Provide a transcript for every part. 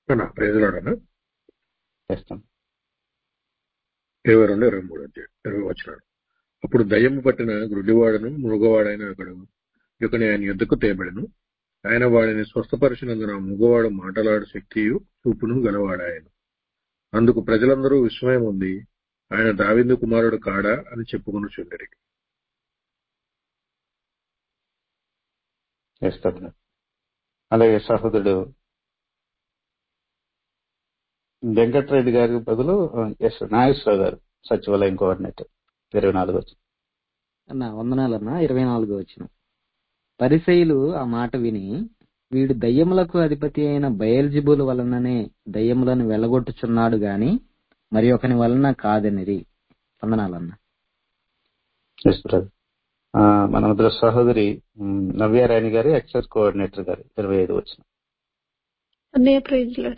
అన్నా ప్రేజలాడనా చేస్తాం ఇరవై రెండు ఇరవై మూడు అధ్యాయం ఇరవై వచ్చినాడు అప్పుడు దయ్యము పట్టిన గుడ్డివాడను మృగవాడైన ఒకడు ఇకని ఆయన యుద్ధకు తేబడను ఆయన వాడిని స్వస్థపరిచినందున మగవాడు మాటలాడు శక్తియు చూపును గలవాడాయను అందుకు ప్రజలందరూ విస్మయం ఉంది ఆయన దావిందు కుమారుడు కాడా అని చెప్పుకుని చుండరి చేస్తాం అలాగే సహోదరుడు వెంకటరెడ్డి గారికి బదులు ఎస్ నాగేశ్వరరావు గారు సచివాలయం కోఆర్డినేటర్ ఇరవై నాలుగు వచ్చి అన్న వందనాలన్న ఇరవై నాలుగు వచ్చిన పరిసయులు ఆ మాట విని వీడు దయ్యములకు అధిపతి అయిన బయల్జిబుల్ వలననే దయ్యములను వెళ్ళగొట్టుచున్నాడు గాని మరి ఒకని వలన కాదనిది వందనాలన్న ఎస్ బ్రదర్ ఆ, మన మధ్య సహోదరి ఉమ్, నవ్యారాయణ గారు ఎక్సైజ్ కోఆర్డినేటర్ గారు ఇరవై ఐదు వచ్చిన అన్నయ్య ప్రైజ్ లార్డ్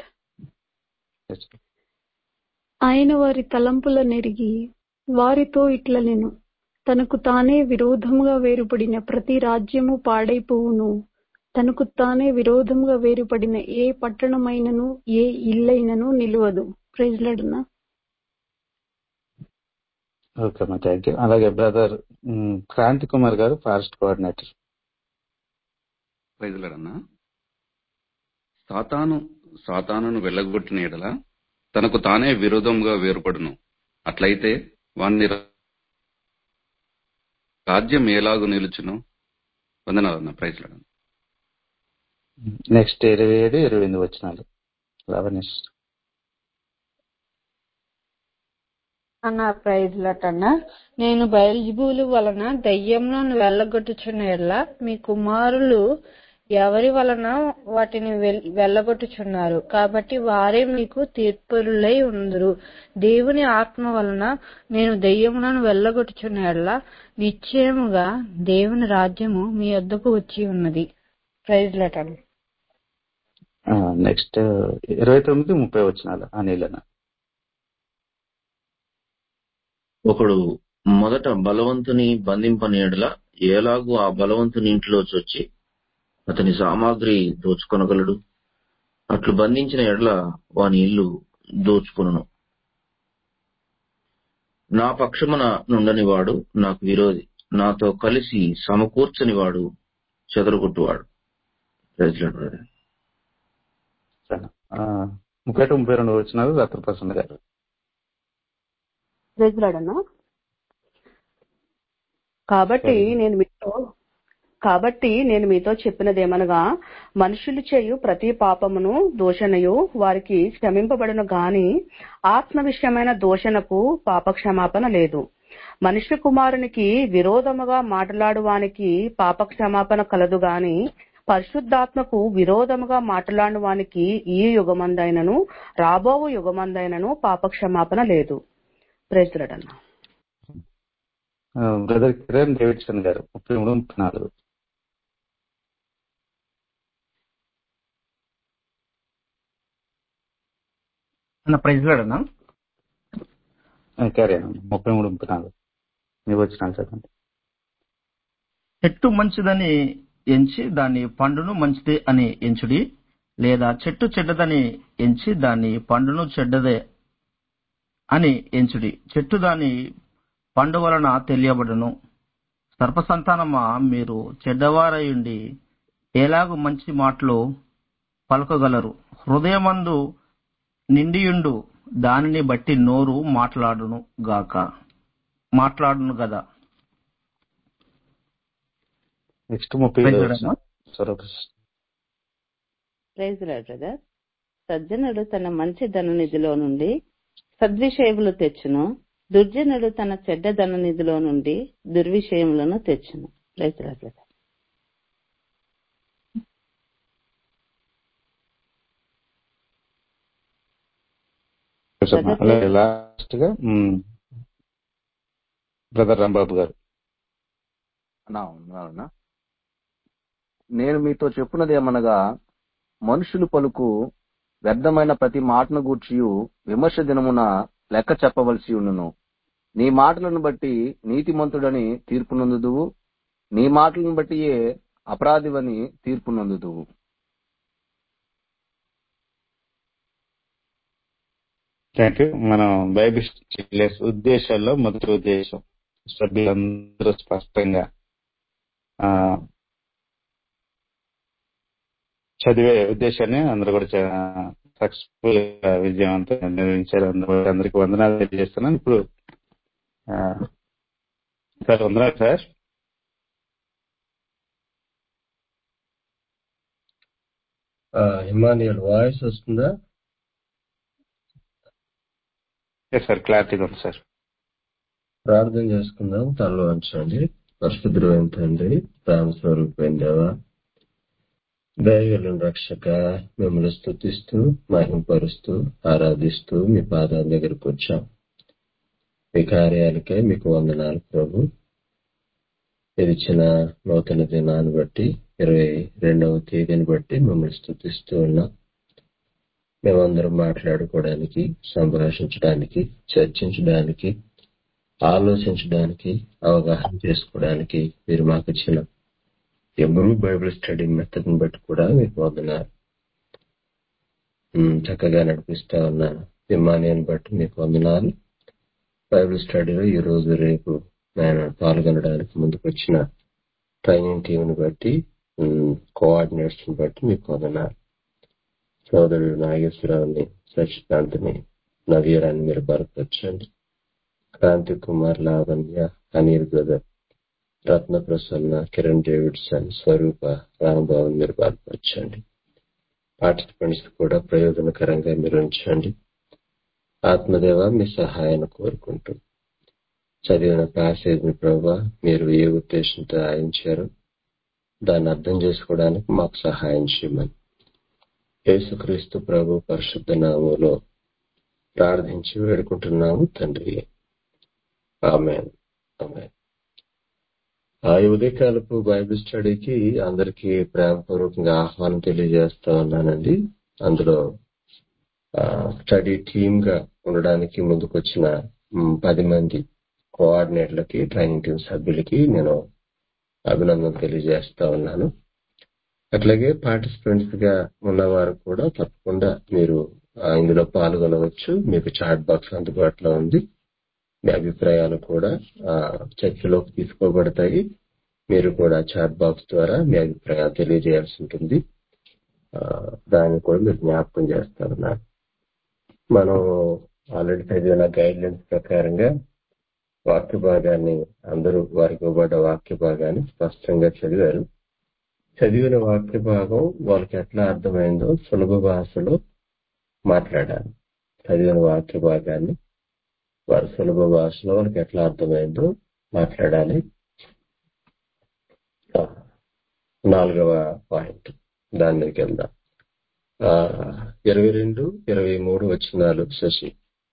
ఆయన వారి తలంపుల నెరిగి వారితో ఇట్ల నేను తనకు తానే విరోధముగా వేరుపడిన ప్రతి రాజ్యము పాడైపోవును తనకు తానే విరోధముగా వేరుపడిన ఏ పట్టణమైనను ఏ ఇల్లైనను నిలువదు ప్రైజ్ లార్డ్ అన్న ఓకే అమ్మా థ్యాంక్ యూ అలాగే brother Kranthi Kumar garu forest coordinator ప్రైజులడన్నా సాతాను సాతానును వెళ్ళగొట్టిన ఎడల తనకు తానే విరోధంగా వేరుపడును అట్లయితే వాణ్ణి రాజ్యం ఎలాగు నిలుచును వందనాలన్న ప్రైజ్లడన్నా నెక్స్ట్ ఇరవై ఏడు ఇరవై ఎనిమిది వచ్చినాలు లవనిష్ అన్న ప్రైజ్ లట్ అన్న నేను బయల్జిబూలు వలన దయ్యంలను వెళ్ళగొట్టుచున్న ఎడల మీ కుమారులు ఎవరి వలన వాటిని వెల్- వెళ్ళగొట్టుచున్నారు కాబట్టి వారే మీకు తీర్పులై ఉందరు దేవుని ఆత్మ వలన నేను దయ్యములను వెళ్ళగొట్టుచున్న ఎడల నిశ్చయముగా దేవుని రాజ్యము మీ వద్దకు వచ్చి ఉన్నది ప్రైజ్ లట్ అన్న నెక్స్ట్ ఇరవై తొమ్మిది ముప్పై వచ్చినాలు అనిలన ఒకడు మొదట బలవంతుని బంధింపని ఎడల ఏలాగు ఆ బలవంతుని ఇంట్లో వచ్చి అతని సామాగ్రి దోచుకొనగలడు అట్లు బంధించిన ఎడల వాని ఇల్లు దోచుకొనును నా పక్షమున నుండని వాడు నాకు విరోధి నాతో కలిసి సమకూర్చని వాడు చెదరగొట్టువాడు Praise Lord, brother. ముప్పై ఒకటి ముప్పై రెండు వచ్చినాలు రత్నప్రసన్న గారు ప్రెజలాడనా కాబట్టి నేను మీతో కాబట్టి నేను మీతో చెప్పినదేమనగా మనుషులు చేయు ప్రతి పాపమును దోషణయు వారికి క్షమింపబడును గాని ఆత్మ విషయమైన దోషణకు పాప క్షమాపణ లేదు మనుష్య కుమారునికి విరోధముగా మాట్లాడువానికి పాప క్షమాపణ కలదు గాని పరిశుద్ధాత్మకు విరోధముగా మాట్లాడు వానికి ఈ యుగమందైనను రాబోవు యుగమందైనను పాప క్షమాపణ లేదు ప్రేస్తుడన్నా బ్రదర్ కిరణ్ డేవిడ్సన్ గారు ముప్పై మూడు ముప్పై నాలుగు అన్న ప్రైజ్ లాడనా క్యారీ ముప్పై మూడు ముప్పై నాలుగు మీరు వచ్చినాలు చదవండి చెట్టు మంచిదని ఎంచి దాని పండును మంచిది అని ఎంచుడి లేదా చెట్టు చెడ్డదని ఎంచి దాని పండును చెడ్డదే అని ఎంచుడి చెట్టు దాని పండు వలన తెలియబడును సర్పసంతానమా మీరు చెడ్డవారయుండి ఎలాగు మంచి మాటలు పలకగలరు హృదయమందు నిండియుండు దానిని బట్టి నోరు మాట్లాడును గాక మాట్లాడును గదా నెక్స్ట్ ముప్పై ప్రైజ్ ఐదు లార్డ్ వచ్చిన అన్న. స్వరూప- ప్రైజ్ లార్డ్ బ్రదర్ సజ్జనుడు తన మంచి ధన నిధిలో నుండి సద్విషయములు తెచ్చును దుర్జనుడు తన చెడ్డ ధన నిధిలో నుండి దుర్విషయములను తెచ్చును ప్రైజ్ లార్డ్ బ్రదర్ చెప్పమ్మా. అలాగే లాస్ట్ గా బ్రదర్ రాంబాబు గారు అన్నా ఉన్నారన్నా నేను మీతో చెప్పున్నది ఏమనగా మనుషులు పలుకు వ్యర్థమైన ప్రతి మాటను గూర్చియు విమర్శ దినమున లెక్క చెప్పవలసి ఉండును నీ మాటలను బట్టి నీతిమంతుడని తీర్పు నొందుదువు నీ మాటలను బట్టియే అపరాధివని తీర్పు నొందుదువు థ్యాంక్ యూ మనం బైబిల్ చిల్లేస్ ఉద్దేశాల్లో మొదటి ఉద్దేశం సభ్యులందరూ స్పష్టంగా ఆ, చదివే ఉద్దేశాన్ని అందరూ కూడా సక్సెస్ఫుల్ గా విజయవంతంగా నిర్వహించారు అందరూ- అందరికీ వందనాలు తెలియజేస్తున్నాను ఇప్పుడు ఆ, సార్ వందనాలు సార్ ఇమానియల్ వాయిస్ వస్తుందా ఎస్ సార్ క్లారిటీగా ఉంది సార్ ప్రార్థన చేసుకుందాం తలలో ఉంచండి పరిశుద్ధుడైన తండ్రి ప్రేమ స్వరూపమైన దేవ దయగలను రక్షక మిమ్మల్ని స్థుతిస్తూ మహింపరుస్తూ ఆరాధిస్తూ మీ పాదాల దగ్గరకు వచ్చాం మీ కార్యాలకే మీకు వందనాలు ప్రభు ఇచ్చిన నూతన దినాన్ని బట్టి ఇరవై రెండవ తేదీని బట్టి మిమ్మల్ని స్థుతిస్తూ ఉన్నాం మేమందరం మాట్లాడుకోవడానికి సంభాషించడానికి చర్చించడానికి ఆలోచించడానికి అవగాహన చేసుకోవడానికి మీరు మాకు ఇచ్చిన ఎవ్రీ బైబిల్ స్టడీ మెథడ్ ని బట్టి కూడా మీకు వందనాలు ఉమ్, చక్కగా నడిపిస్తా ఉన్న విమానాన్ని బట్టి మీకు వందనాలు బైబిల్ స్టడీలో ఈ రోజు రేపు నేను పాల్గొనడానికి ముందుకు వచ్చిన ట్రైనింగ్ టీంని బట్టి కోఆర్డినేట్స్ ని బట్టి మీకు వందనాలు సోదరుడు నాగేశ్వరరావుని సచికాంత్ని నవీరాన్ని మీరు బలపరచండి క్రాంతి కుమార్ లావణ్య అనిల్ బ్రదర్ రత్న ప్రసన్న కిరణ్ డేవిడ్సన్ స్వరూప రాంబాబు మీరు బలపరచండి పార్టిసిపెంట్స్ కూడా ప్రయోజనకరంగా మీరు ఉంచండి ఆత్మదేవ మీ సహాయాన్ని కోరుకుంటూ చదివిన ప్యాసేజ్ ని ప్రభావ మీరు ఏ ఉద్దేశంతో రాయించారో దాన్ని అర్థం చేసుకోవడానికి మాకు సహాయం చేయమని యేసుక్రీస్తు ప్రభు పరిశుద్ధ నామంలో ప్రార్థించి వేడుకుంటున్నాము తండ్రి ఆమె ఆమె ఆ ఈ ఉదయకాలపు బైబిల్ స్టడీకి అందరికీ ప్రేమపూర్వకంగా ఆహ్వానం తెలియజేస్తా ఉన్నానండి అందులో ఆ, స్టడీ టీమ్ గా ఉండడానికి ముందుకొచ్చిన మ్, పది మంది కోఆర్డినేటర్లకి ట్రైనింగ్ టీం సభ్యులకి నేను అభినందన తెలియజేస్తా ఉన్నాను అట్లాగే పార్టిసిపెంట్స్ గా ఉన్నవారు కూడా తప్పకుండా మీరు ఆ, ఇందులో పాల్గొనవచ్చు మీకు చాట్ బాక్స్ అందుబాటులో ఉంది మీ అభిప్రాయాలు కూడా ఆ, చర్చలోకి తీసుకోబడతాయి మీరు కూడా చాట్ బాక్స్ ద్వారా మీ అభిప్రాయాలు తెలియజేయాల్సి ఉంటుంది ఆ, దాన్ని కూడా మీరు జ్ఞాపకం చేస్తున్నారు మనం ఆల్రెడీ చదివిన గైడ్ లైన్స్ ప్రకారంగా వాక్య భాగాన్ని అందరూ వారికి ఇవ్వబడ్డ వాక్య భాగాన్ని స్పష్టంగా చదివారు చదివిన వాక్య భాగం వాళ్ళకి ఎట్లా అర్థమైందో సులభ భాషలో మాట్లాడాలి చదివిన వాక్య భాగాన్ని వారి సులభ భాషలో వాళ్ళకి ఎట్లా అర్థమైందో మాట్లాడాలి ఆ, నాలుగవ పాయింట్ దాని మీదకి వెళ్దాం ఆ, ఇరవై రెండు ఇరవై మూడు వచ్చినాలు శశి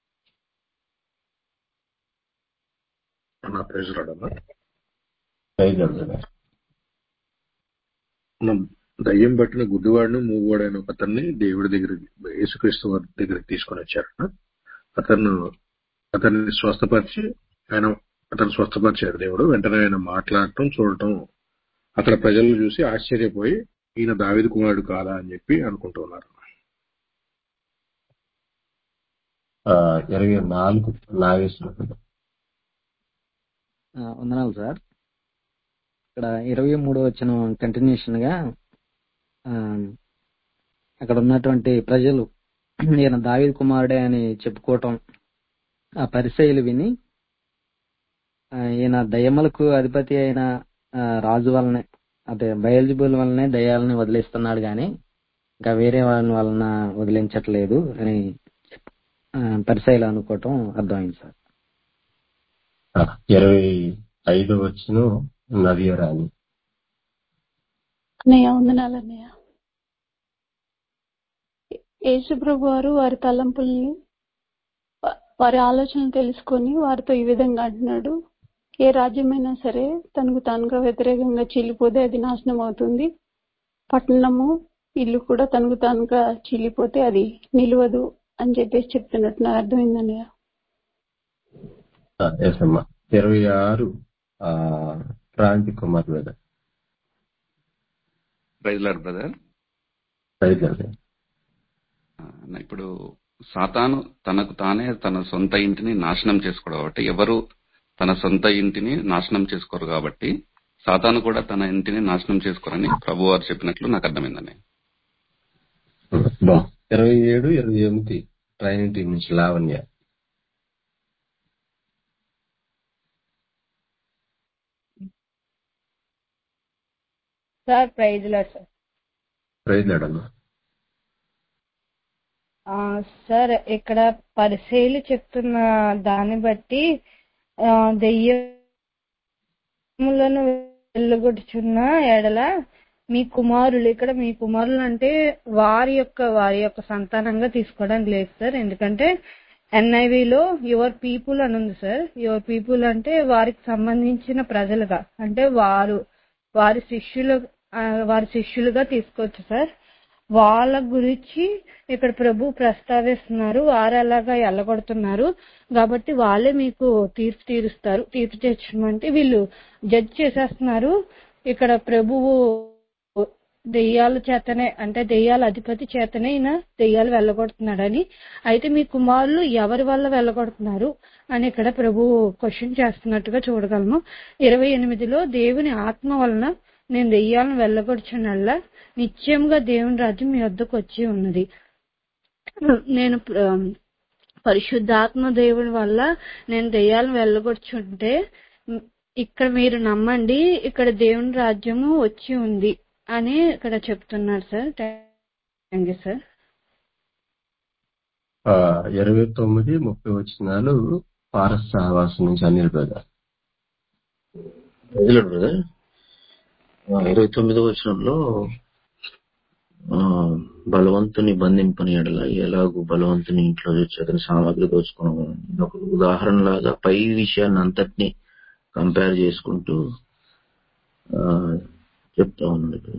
నా ప్రైజ్ రాడమ్మా ఐదు వందలు. మనం దయ్యం పట్టిన గుడ్డివాడిని మూగువాడైన ఒక అతన్ని దేవుడి దగ్గర యేసుక్రీస్తు వారి దగ్గరికి తీసుకొని వచ్చారు అతను అతన్ని స్వస్థపరిచి ఆయన అతను స్వస్థపరిచాడు దేవుడు వెంటనే ఆయన మాట్లాడటం చూడటం అక్కడ ప్రజలు చూసి ఆశ్చర్యపోయి ఈయన దావిది కుమారుడు కాదా అని చెప్పి అనుకుంటున్నారు ఆ, ఇరవై నాలుగు నాగేశ్వరం ఆ, వందనాలు సార్ ఇక్కడ ఇరవై మూడో వచ్చిన కంటిన్యూషన్ గా ఆ, అక్కడ ఉన్నటువంటి ప్రజలు ఈయన దావీదు కుమారుడే అని చెప్పుకోవటం ఆ పరిచయలు విని ఆ, ఈయన దయ్యములకు అధిపతి అయిన ఆ, రాజు వలనే అదే బయల్జిబుల్ వలనే దయ్యాలని వదిలిస్తున్నాడు గాని ఇంకా వేరే వాళ్ళ వలన వదిలించట్లేదు అని ఆ, పరిచయలు అనుకోవటం అర్థమైంది సార్ ఆ, ఇరవై ఐదు వచ్చిన నవ్యరాణి అన్నయ్య వందనాలు అన్నయ్య యేసుప్రభు వారు వారి తలంపుల్ని వా- వారి ఆలోచనలు తెలుసుకొని వారితో ఈ విధంగా అంటున్నాడు ఏ రాజ్యమైనా సరే తనకు తానుగా వ్యతిరేకంగా చీలిపోతే అది నాశనం అవుతుంది పట్టణము ఇల్లు కూడా తనకు తానుగా చీలిపోతే అది నిలవదు అని చెప్పేసి చెప్తున్నట్టు నాకు అర్థమైందన్నయ్య ఆ, ఎస్ అమ్మా ఇరవై ఆరు ఆ, క్రాంతి కుమార్ మీద ప్రైజ్ లాడ్ బ్రదర్ ఐదు వందలు. ఇప్పుడు సాతాను తనకు తానే తన సొంత ఇంటిని నాశనం చేసుకోవడం కాబట్టి ఎవరు తన సొంత ఇంటిని నాశనం చేసుకోరు కాబట్టి సాతాను కూడా తన ఇంటిని నాశనం చేసుకోరని ప్రభు వారు చెప్పినట్లు నాకు అర్థమైందండి బా ఇరవై ఏడు ఇరవై ఎనిమిది ట్రైనింగ్ టీం నుంచి లావణ్య సార్ ప్రైజ్ లో సార్ ప్రయత్నాడమ్మా ఆ, సార్ ఇక్కడ పరిశీలి చెప్తున్న దాన్ని బట్టి ఆ, దెయ్యములను వెళ్ళగొట్టుచున్న ఎడల మీ కుమారులు ఇక్కడ మీ కుమారులు అంటే వారి యొక్క వారి యొక్క సంతానంగా తీసుకోవడానికి లేదు సార్ ఎందుకంటే ఎన్ఐవిలో యువర్ పీపుల్ అని ఉంది సార్ యువర్ పీపుల్ అంటే వారికి సంబంధించిన ప్రజలుగా అంటే వారు వారి శిష్యులు ఆ, వారి శిష్యులుగా తీసుకోవచ్చు సార్ వాళ్ళ గురించి ఇక్కడ ప్రభు ప్రస్తావిస్తున్నారు వారు అలాగా ఎల్లగొడుతున్నారు కాబట్టి వాళ్ళే మీకు తీర్పు తీరుస్తారు తీర్పు తీర్చమంటే వీళ్ళు జడ్జ్ చేసేస్తున్నారు ఇక్కడ ప్రభువు దెయ్యాల చేతనే అంటే దెయ్యాల అధిపతి చేతనే ఈయన దెయ్యాలు వెళ్ళగొడుతున్నాడని అయితే మీ కుమారులు ఎవరి వల్ల వెళ్ళగొడుతున్నారు అని ఇక్కడ ప్రభు క్వశ్చన్ చేస్తున్నట్టుగా చూడగలము ఇరవై ఎనిమిదిలో దేవుని ఆత్మ వలన నేను దెయ్యాలను వెళ్ళగొడుచునల్లా నిశ్చయంగా దేవుని రాజ్యం మీ వద్దకు వచ్చి ఉన్నది నేను ప్ర- పరిశుద్ధాత్మ దేవుని వల్ల నేను దెయ్యాలను వెళ్ళగొచ్చుంటే ఇక్కడ మీరు నమ్మండి ఇక్కడ దేవుని రాజ్యము వచ్చి ఉంది అని ఇక్కడ చెప్తున్నారు సార్ థ్యాంక్ యూ సార్ ఆ, ఇరవై తొమ్మిది ముప్పై వచ్చినాలు పారస్ సహవాసం నుంచి అనిల్ బ్రదర్ ప్రజలు బ్రదర్ ఇరవై తొమ్మిదో వచనంలో ఆ, బలవంతుని బంధింపని ఎడల ఎలాగూ బలవంతుని ఇంట్లో తెచ్చి అతని సామాగ్రి దోచుకున్నాము ఇది ఒక ఉదాహరణ లాగా పై విషయాన్ని అంతటిని కంపేర్ చేసుకుంటూ ఆ, చెప్తా ఉన్నాడు ఇక్కడ.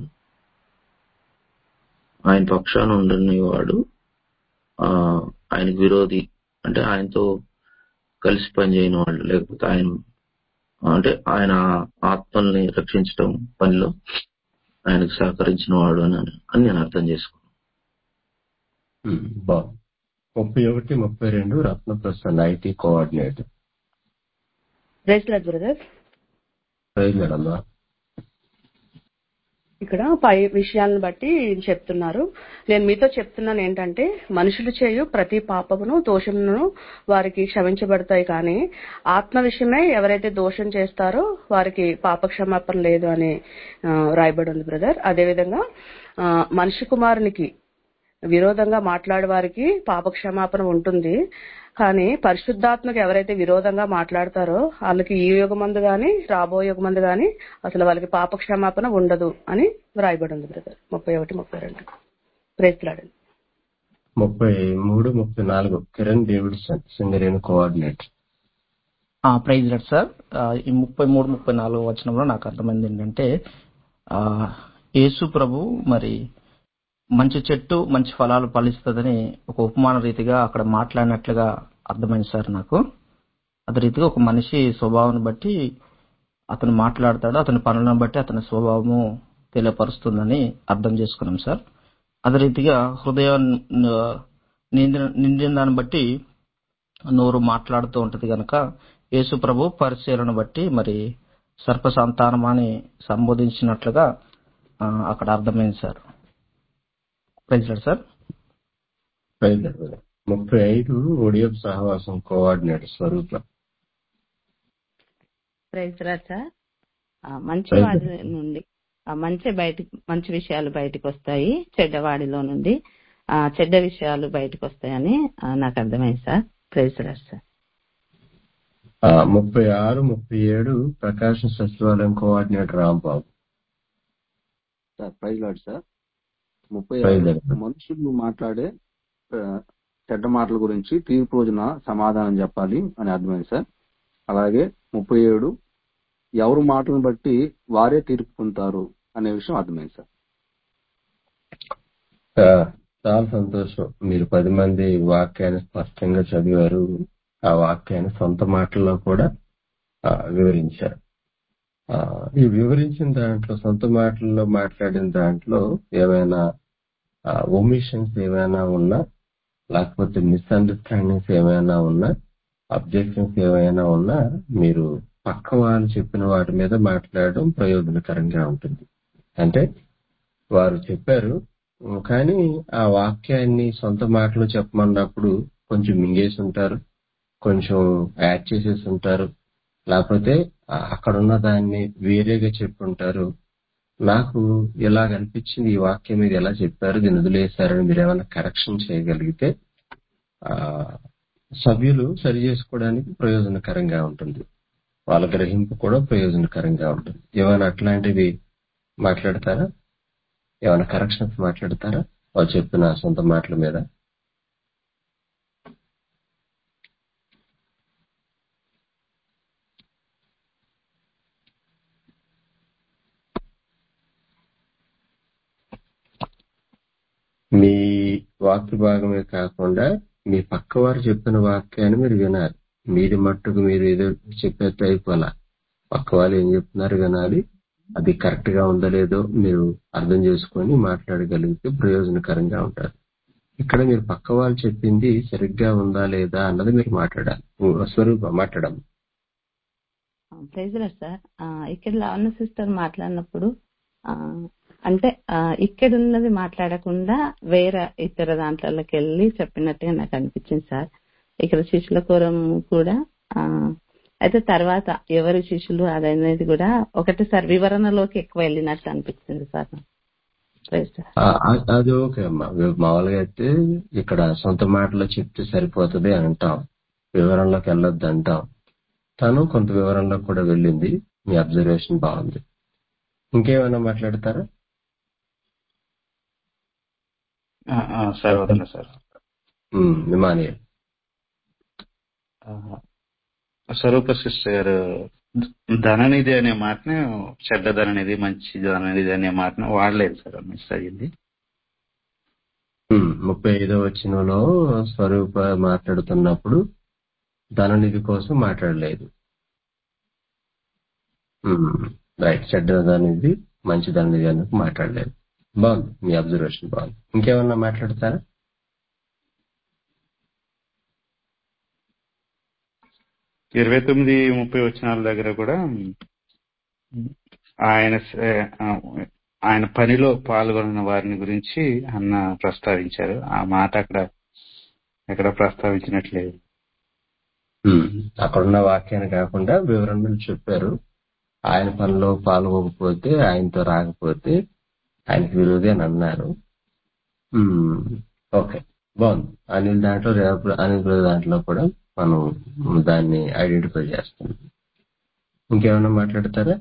ఆయన పక్షాన ఉండని వాడు ఆ, ఆయనకు విరోధి అంటే ఆయనతో కలిసి పనిచేయని వాళ్ళు లేకపోతే ఆయన అంటే ఆయన ఆత్మల్ని రక్షించడం పనిలో ఆయనకు సహకరించిన వాడు అని అని నేను అర్థం చేసుకున్నాను బాగుంది ముప్పై ఒకటి ముప్పై రెండు Ratnaprasanna IT coordinator praise lord brother ప్రయత్నాడమ్మా ఇక్కడ పై విషయాలను బట్టి చెప్తున్నారు నేను మీతో చెప్తున్నాను ఏంటంటే మనుషులు చేయు ప్రతి పాపమును దోషమును వారికి క్షమించబడతాయి కానీ ఆత్మ విషయమై ఎవరైతే దోషం చేస్తారో వారికి పాప క్షమాపణ లేదు అని ఆ, రాయబడి ఉంది బ్రదర్ అదేవిధంగా ఆ, మనిషి కుమారునికి విరోధంగా మాట్లాడే వారికి పాప క్షమాపణ ఉంటుంది కానీ పరిశుద్ధాత్మకు ఎవరైతే విరోధంగా మాట్లాడతారో వాళ్ళకి ఈ యుగమందు గాని రాబో యుగమందు గాని అసలు వాళ్ళకి పాప క్షమాపణ ఉండదు అని వ్రాయబడి ఉంది బ్రదర్ ముప్పై ఒకటి ముప్పై రెండు ప్రేస్లాడండి ముప్పై మూడు ముప్పై నాలుగు కిరణ్ డేవిడ్సన్ సింగరేణి కోఆర్డినేటర్ ఆ, ప్రైజ్ లాడ్ సార్ ఆ, ఈ ముప్పై మూడు ముప్పై నాలుగు వచనంలో నాకు అర్థమైంది ఏంటంటే ఆ, యేసు ప్రభు మరి మంచి చెట్టు మంచి ఫలాలు ఫలిస్తుందని ఒక ఉపమాన రీతిగా అక్కడ మాట్లాడినట్లుగా అర్థమైంది సార్ నాకు అదే రీతిగా ఒక మనిషి స్వభావాన్ని బట్టి అతను మాట్లాడతాడు అతని పనులను బట్టి అతని స్వభావము తెలియపరుస్తుందని అర్థం చేసుకున్నాం సార్ అదే రీతిగా హృదయం ఆ, నిండిన నిండిన దాన్ని బట్టి నోరు మాట్లాడుతూ ఉంటది కనుక యేసు ప్రభు పరిశీలన బట్టి మరి సర్ప సంతానమాని సంబోధించినట్లుగా ఆ, అక్కడ అర్థమైంది సార్ ప్రైజ్ సార్ ప్రయత్నాడు ముప్పై ఐదు ఒడియప్ సహవాసం coordinator Swarupa praise lord sir ఆ, మంచి ప్రైజ్ వాడి నుండి ఆ, మంచి బయట మంచి విషయాలు బయటకు వస్తాయి చెడ్డవాడిలో నుండి ఆ, చెడ్డ విషయాలు బయటకు వస్తాయని ఆ, నాకు అర్థమైంది సార్ ప్రైజ్ రాడ్ సార్ ఆ, ముప్పై ఆరు ముప్పై ఏడు ప్రకాశం సచివాలయం coordinator Rambabu sir praise lord sir ముప్పై ప్రైజ్ ఆరు లార్డ్. మనుషులు మాట్లాడే ఆ, చెడ్డ మాటల గురించి తీర్పు రోజున సమాధానం చెప్పాలి అని అర్థమైంది సార్ అలాగే ముప్పై ఏడు ఎవరు మాటలను బట్టి వారే తీర్పు పొందుతారు అనే విషయం అర్థమైంది సార్ ఆ, చాలా సంతోషం మీరు పది మంది వాక్యాన్ని స్పష్టంగా చదివారు ఆ వాక్యాన్ని సొంత మాటల్లో కూడా ఆ, వివరించారు ఆ, ఈ వివరించిన దాంట్లో సొంత మాటల్లో మాట్లాడిన దాంట్లో ఏమైనా ఒమిషన్స్ ఏమైనా ఉన్నా లేకపోతే మిస్అండర్స్టాండింగ్స్ ఏమైనా ఉన్నా అబ్జెక్షన్స్ ఏమైనా ఉన్నా మీరు పక్క వాళ్ళు చెప్పిన వాటి మీద మాట్లాడడం ప్రయోజనకరంగా ఉంటుంది అంటే వారు చెప్పారు ఉమ్, కానీ ఆ వాక్యాన్ని సొంత మాటలు చెప్పమన్నప్పుడు కొంచెం మింగేసి ఉంటారు కొంచెం యాడ్ చేసేసి ఉంటారు లేకపోతే ఆ- అక్కడున్న దాన్ని వేరేగా చెప్పి ఉంటారు నాకు ఇలాగ అనిపించింది ఈ వాక్యం మీద ఎలా చెప్పారు దీన్ని వదిలేశారని మీరు ఏమైనా కరెక్షన్ చేయగలిగితే ఆ సభ్యులు సరి చేసుకోవడానికి ప్రయోజనకరంగా ఉంటుంది వాళ్ళ గ్రహింపు కూడా ప్రయోజనకరంగా ఉంటుంది ఏమైనా అట్లాంటివి మాట్లాడతారా ఏమైనా కరెక్షన్స్ మాట్లాడతారా వాళ్ళు చెప్పిన సొంత మాటల మీద మీ వాక్య భాగమే కాకుండా మీ పక్క వారు చెప్పిన వాక్యాన్ని మీరు వినాలి మీది మట్టుకు మీరు ఏదో చెప్పేస్తే అయిపోలా పక్క వాళ్ళు ఏం చెప్తున్నారు వినాలి అది కరెక్ట్ గా ఉందో లేదో మీరు అర్థం చేసుకొని మాట్లాడగలిగితే ప్రయోజనకరంగా ఉంటారు ఇక్కడ మీరు పక్క వాళ్ళు చెప్పింది సరిగ్గా ఉందా లేదా అన్నది మీరు మాట్లాడాలి స్వరూప మాట్లాడాలి ప్రైజ్ సార్ ఆ, ఇక్కడ లావణ్య సిస్టర్ మాట్లాడినప్పుడు ఆ, అంటే ఆ, ఇక్కడ ఉన్నది మాట్లాడకుండా వేరే ఇతర దాంట్లోకి వెళ్ళి చెప్పినట్టుగా నాకు అనిపించింది సార్ ఇక్కడ శిష్యుల కోరం కూడా ఆ, అయితే తర్వాత ఎవరి శిష్యులు అదనేది కూడా ఒకటిసారి వివరణలోకి ఎక్కువ వెళ్ళినట్టు అనిపించింది సార్ ప్రైజ్ సార్ ఆ, ఆ- అది ఓకే అమ్మా వి- మామూలుగా అయితే ఇక్కడ సొంత మాటలో చెప్తే సరిపోతుంది అని అంటాం వివరంలోకి వెళ్ళొద్దు అంటాం తను కొంత వివరంలో కూడా వెళ్ళింది మీ అబ్జర్వేషన్ బాగుంది ఇంకేమైనా మాట్లాడతారా ఆ, ఆ, సార్ వదలండి సార్ ఉమ్, విమాని ఆ, స్వరూప సిస్టర్ గారు ధననిధి అనే మాటను చెడ్డ ధననిధి మంచి ధననిధి అనే మాటను వాడలేదు సార్ మిస్ అయ్యింది ఉమ్, ముప్పై ఐదో వచ్చినలో స్వరూప మాట్లాడుతున్నప్పుడు ధననిధి కోసం మాట్లాడలేదు ఉమ్, రైట్ చెడ్డ ధననిధి మంచి ధననిధి అన్నది మాట్లాడలేదు బాగుంది మీ అబ్జర్వేషన్ బాగుంది ఇంకేమన్నా మాట్లాడతారా ఇరవై తొమ్మిది ముప్పై వచ్చినాల దగ్గర కూడా ఆయన స- ఆ, ఆయన పనిలో పాల్గొన్న వారిని గురించి అన్న ప్రస్తావించారు ఆ మాట అక్కడ ఎక్కడ ప్రస్తావించినట్లేదు ఉమ్, అక్కడున్న వాక్యాన్ని కాకుండా వివరణలు చెప్పారు ఆయన పనిలో పాల్గొకపోతే ఆయనతో రాకపోతే ఆయనకి విరోధి అని అన్నారు ఉమ్, ఓకే బాగుంది అనిల్ దాంట్లో రేపు అనిల్ బ్రదర్ దాంట్లో కూడా మనం దాన్ని ఐడెంటిఫై చేస్తాం ఇంకేమైనా మాట్లాడతారా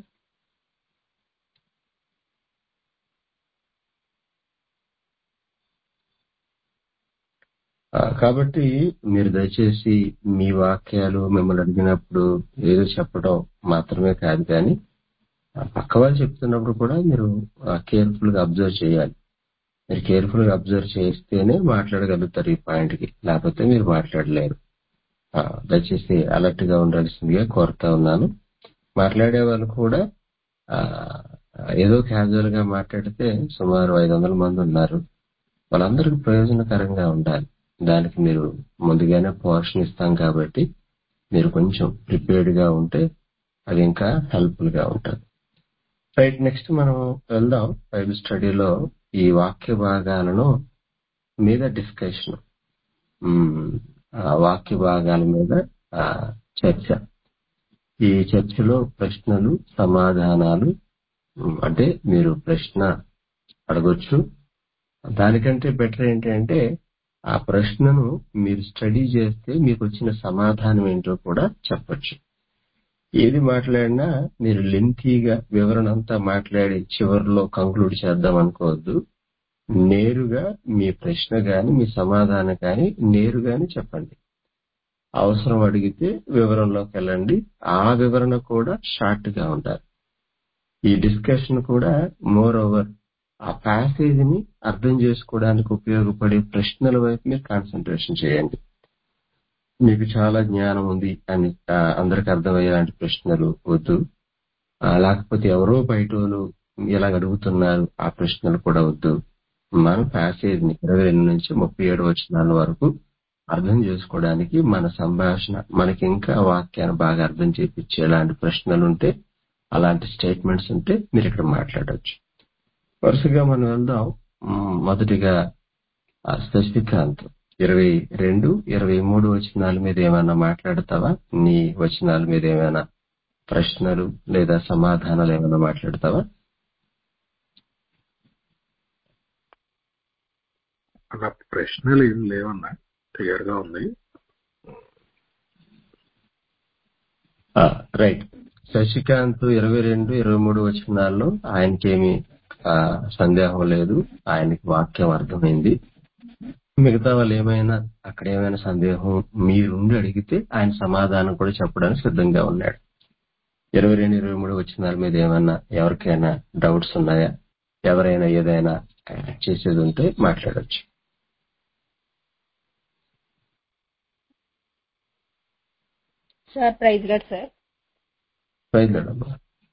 ఆ, కాబట్టి మీరు దయచేసి మీ వాక్యాలు మిమ్మల్ని అడిగినప్పుడు ఏదో చెప్పడం మాత్రమే కాదు కానీ ఆ, పక్క వాళ్ళు చెప్తున్నప్పుడు కూడా మీరు కేర్ఫుల్ గా అబ్జర్వ్ చేయాలి మీరు కేర్ఫుల్ గా అబ్జర్వ్ చేస్తేనే మాట్లాడగలుగుతారు ఈ పాయింట్ కి లేకపోతే మీరు మాట్లాడలేరు ఆ, దయచేసి అలర్ట్ గా ఉండాల్సిందిగా కోరుతా ఉన్నాను మాట్లాడే వాళ్ళు కూడా ఆ, ఏదో క్యాజువల్ గా మాట్లాడితే సుమారు ఐదు వందల మంది ఉన్నారు వాళ్ళందరికీ ప్రయోజనకరంగా ఉండాలి దానికి మీరు ముందుగానే పోర్షన్ ఇస్తాం కాబట్టి మీరు కొంచెం ప్రిపేర్డ్ గా ఉంటే అది ఇంకా హెల్ప్ఫుల్ గా ఉంటుంది రైట్ నెక్స్ట్ మనం వెళ్దాం బైబిల్ స్టడీలో ఈ వాక్య భాగాలను మీద డిస్కషన్ ఆ వాక్య భాగాల మీద ఆ, చర్చ ఈ చర్చలో ప్రశ్నలు సమాధానాలు ఉమ్, అంటే మీరు ప్రశ్న అడగొచ్చు దానికంటే బెటర్ ఏంటంటే ఆ ప్రశ్నను మీరు స్టడీ చేస్తే మీకు వచ్చిన సమాధానం ఏంటో కూడా చెప్పొచ్చు ఏది మాట్లాడినా మీరు లెంతీగా వివరణ అంతా మాట్లాడి చివరిలో కంక్లూడ్ చేద్దాం అనుకోవద్దు నేరుగా మీ ప్రశ్న గాని మీ సమాధానం కానీ నేరుగానే చెప్పండి అవసరం అడిగితే వివరంలోకి వెళ్ళండి ఆ వివరణ కూడా షార్ట్ గా ఉండాలి ఈ డిస్కషన్ కూడా మోర్ ఓవర్ ఆ ప్యాసేజ్ ని అర్థం చేసుకోవడానికి ఉపయోగపడే ప్రశ్నల వైపు మీరు కాన్సన్ట్రేషన్ చేయండి మీకు చాలా జ్ఞానం ఉంది అని ఆ, అందరికి అర్థమయ్యేలాంటి ప్రశ్నలు వద్దు ఆ, లేకపోతే ఎవరో బయట వాళ్ళు ఇలా అడుగుతున్నారు ఆ ప్రశ్నలు కూడా వద్దు మన ప్యాసేజ్ ని ఇరవై రెండు నుంచి ముప్పై ఏడు వచనాల వరకు అర్థం చేసుకోవడానికి మన సంభాషణ మనకి ఇంకా వాక్యాన్ని బాగా అర్థం చేపించే ఎలాంటి ప్రశ్నలు ఉంటే అలాంటి స్టేట్మెంట్స్ ఉంటే మీరు ఇక్కడ మాట్లాడొచ్చు వరుసగా మనం వెళ్దాం మ్, మొదటిగా ఆ శశికాంత్ ఇరవై రెండు ఇరవై మూడు వచనాల మీద ఏమైనా మాట్లాడతావా నీ వచనాల మీద ఏమైనా ప్రశ్నలు లేదా సమాధానాలు ఏమైనా మాట్లాడతావా అన్న ప్రశ్నలు ఏం లేవన్నా క్లియర్ గా ఉంది ఆ, రైట్ శశికాంత్ ఇరవై రెండు ఇరవై మూడు వచనాల్లో ఆయనకేమి ఆ, సందేహం లేదు ఆయనకి వాక్యం అర్థమైంది మిగతా వాళ్ళు ఏమైనా అక్కడ ఏమైనా సందేహం మీరుండి అడిగితే ఆయన సమాధానం కూడా చెప్పడానికి సిద్ధంగా ఉన్నాడు ఇరవై రెండు ఇరవై మూడు వచనాల మీద ఏమైనా ఎవరికైనా డౌట్స్ ఉన్నాయా ఎవరైనా ఏదైనా యాడ్ చేసేది ఉంటే మాట్లాడొచ్చు సార్ ప్రైజ్ లాడ్ సార్ బయలుదేరమ్మా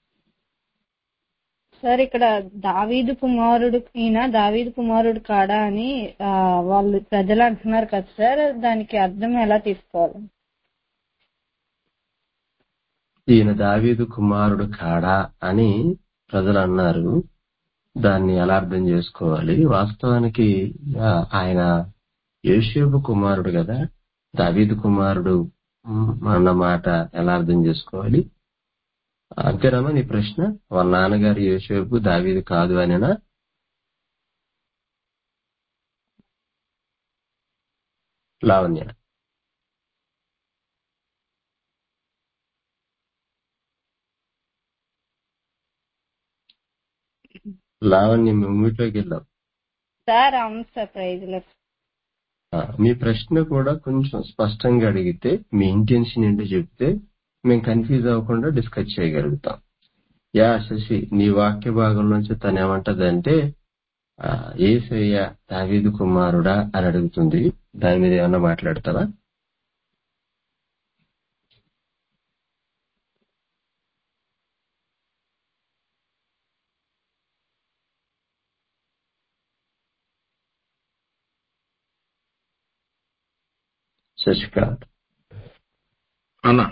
సార్ ఇక్కడ దావీదు కుమారుడు ఈయన దావీదు కుమారుడు కాడా అని ఆ, వాళ్ళు ప్రజలు అంటున్నారు కదా సార్ దానికి అర్థం ఎలా తీసుకోవాలి ఈయన దావీదు కుమారుడు కాడా అని ప్రజలు అన్నారు దాన్ని ఎలా అర్థం చేసుకోవాలి వాస్తవానికి ఆ, ఆయన యేషేబు కుమారుడు కదా దావీదు కుమారుడు మ్, అన్న మాట ఎలా అర్థం చేసుకోవాలి అంతేనమ్మా నీ ప్రశ్న వాళ్ళ నాన్నగారు యేషేబు దావీదు కాదు అనినా లావణ్య లావణ్య మేము మ్యూట్లోకి వెళ్ళాం సార్ అవును సార్ ప్రైజ్ లాడ్ ఆ, మీ ప్రశ్న కూడా కొంచెం స్పష్టంగా అడిగితే మీ ఇంటెన్షన్ ఏంటో చెప్తే మేము కన్ఫ్యూజ్ అవ్వకుండా డిస్కస్ చేయగలుగుతాం యా శశి నీ వాక్య భాగం నుంచి తను ఏమంటదంటే ఆ, ఏసయ్య దావీదు కుమారుడా అని అడుగుతుంది దాని మీద ఏమన్నా మాట్లాడతావా శశికాంత్ అన్న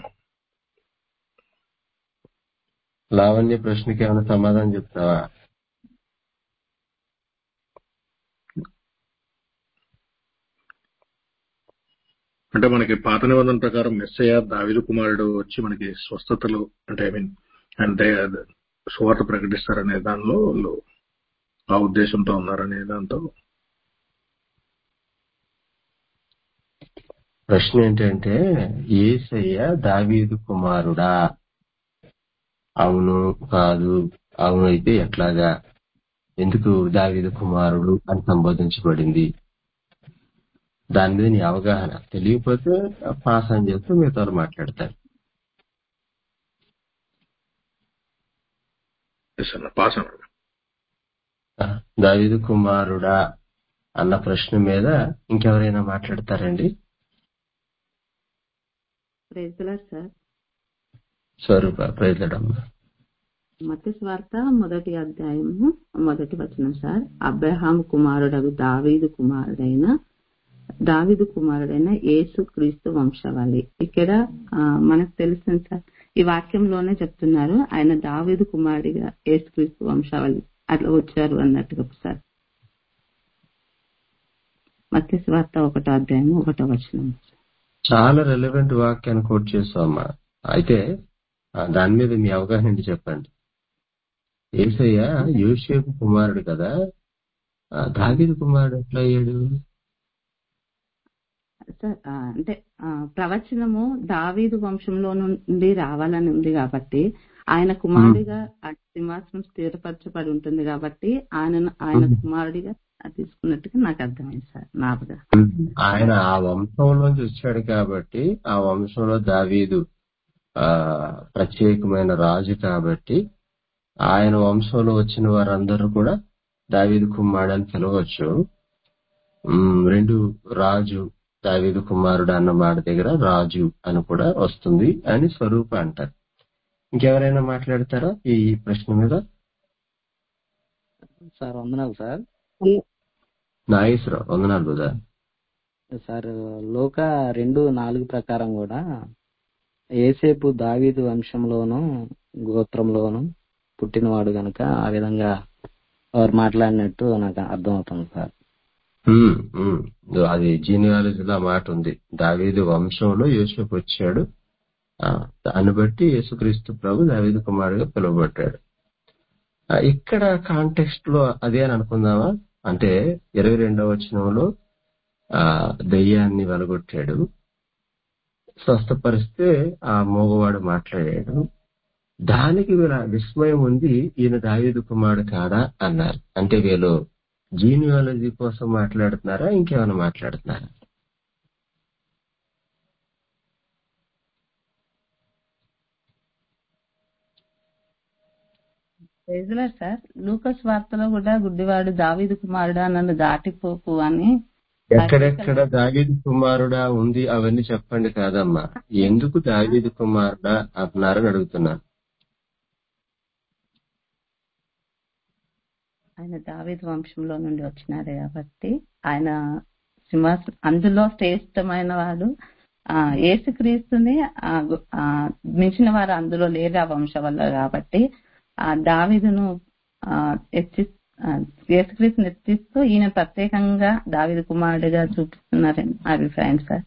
లావణ్య ప్రశ్నకి ఏమైనా సమాధానం చెప్తావా అంటే మనకి పాత నిబంధన ప్రకారం మెస్సయ్య దావిదు కుమారుడు వచ్చి మనకి స్వస్థతలు అంటే ఐ మీన్ అంటే సువార్త ప్రకటిస్తారనే దానిలో వాళ్ళు ఆ ఉద్దేశంతో ఉన్నారనే దాంతో ప్రశ్న ఏంటంటే ఏసయ్య దావీదు కుమారుడా అవును కాదు అవును అయితే ఎట్లాగా ఎందుకు దావీదు కుమారుడు అని సంబోధించబడింది దాని మీద నీ అవగాహన తెలియకపోతే పాస్ అని చెప్తే మీతో మాట్లాడతారు ఎస్ అన్న పాస్ అన్న దావీదు కుమారుడా అన్న ప్రశ్న మీద ఇంకెవరైనా మాట్లాడతారండి ప్రైజ్లాడ్ సార్ స్వరూప ప్రజలడమ్మా మత స్వార్త మొదటి అధ్యాయము మొదటి వచనం సార్ అబ్రహాం కుమారుడగు దావీదు కుమారుడైన దావీదు కుమారుడైన యేసు క్రీస్తు వంశవాళి ఇక్కడ ఆ, మనకు తెలుస్తుంది సార్ ఈ వాక్యంలోనే చెప్తున్నారు ఆయన దావీదు కుమారుడిగా యేసు క్రీస్తు వంశావళి అట్లా వచ్చారు అన్నట్టుగా సార్ మత్స్య స్వార్త ఒకటో అధ్యాయం ఒకటో వచనం చాలా రెలవెంట్ వాక్యాన్ని కోట్ చేస్తామమ్మా అయితే ఆ, దాని మీద మీ అవగాహన ఏంటి చెప్పండి ఏసయ్య యోసేపు కుమారుడు కదా ఆ, దావీదు కుమారుడు ఎట్లా అయ్యాడు సార్ ఆ, అంటే ఆ, ప్రవచనము దావీదు వంశంలో నుండి రావాలని ఉంది కాబట్టి ఆయన కుమారుడిగా ఆ సింహాసనం స్థిరపరచబడి ఉంటుంది కాబట్టి ఆయన ఆయన కుమారుడిగా తీసుకున్నట్టుగా నాకు అర్థమైంది సార్ నాపుగా ఆయన ఆ వంశంలోంచి వచ్చాడు కాబట్టి ఆ వంశంలో దావీదు ఆ ప్రత్యేకమైన రాజు కాబట్టి ఆయన వంశంలో వచ్చిన వారందరూ కూడా దావీదు కుమారుడు అని పిలవచ్చు ఉమ్, రెండు రాజు దావీదు కుమారుడు అన్న మాట దగ్గర రాజు అని కూడా వస్తుంది అని స్వరూప అంటారు ఇంకెవరైనా మాట్లాడతారా ఈ ప్రశ్న మీద సార్ వందనాలు సార్ నాగేశ్వరరావు వందనాలు బుధా సార్ లోక రెండు నాలుగు ప్రకారం కూడా ఏసేపు దావీదు వంశంలోను గోత్రంలోను పుట్టినవాడు గనుక ఆ విధంగా వారు మాట్లాడినట్టు నాకు అర్థమవుతుంది సార్ ఉమ్, ఉమ్. అది జీనియాలజీలో ఆ మాట ఉంది దావీదు వంశంలో యేసుకు వచ్చాడు ఆ, దాన్ని బట్టి యేసుక్రీస్తు ప్రభు దావీదు కుమారుడుగా పిలువబడ్డాడు ఆ, ఇక్కడ కాంటెక్స్ట్ లో అదే అని అనుకుందామా అంటే ఇరవై రెండవ వచనంలో ఆ దయ్యాన్ని వెలగొట్టాడు స్వస్థపరిస్తే ఆ మోగవాడు మాట్లాడాడు దానికి వీళ్ళ విస్మయం ఉంది ఈయన దావీదు కుమారుడు కాదా అన్నారు అంటే వీళ్ళు జీనియాలజీ కోసం మాట్లాడుతున్నారా ఇంకేమైనా మాట్లాడుతున్నారా ప్రైజ్లా సార్ లూకస్ వార్తలో కూడా గుడ్డివాడు దావీదు కుమారుడా నన్ను దాటిపోకు అని ఎక్కడెక్కడ దావీదు కుమారుడా ఉంది అవన్నీ చెప్పండి కాదమ్మా ఎందుకు దావీదు కుమారుడా అంటున్నారని అడుగుతున్నాను ఆయన దావీదు వంశంలో నుండి వచ్చినారు కాబట్టి ఆయన సింహాసనం అందులో శ్రేష్టమైన వాడు ఆ యేసుక్రీస్తుని ఆ గు- ఆ మించిన వారు అందులో లేరు ఆ వంశం వల్ల కాబట్టి ఆ దావీదును ఆ ఎత్తి ఆ, యేసుక్రీస్తుని ఎత్తిస్తూ ఈయన ప్రత్యేకంగా దావీదు కుమారుడిగా చూపిస్తున్నారని నా అభిప్రాయం సార్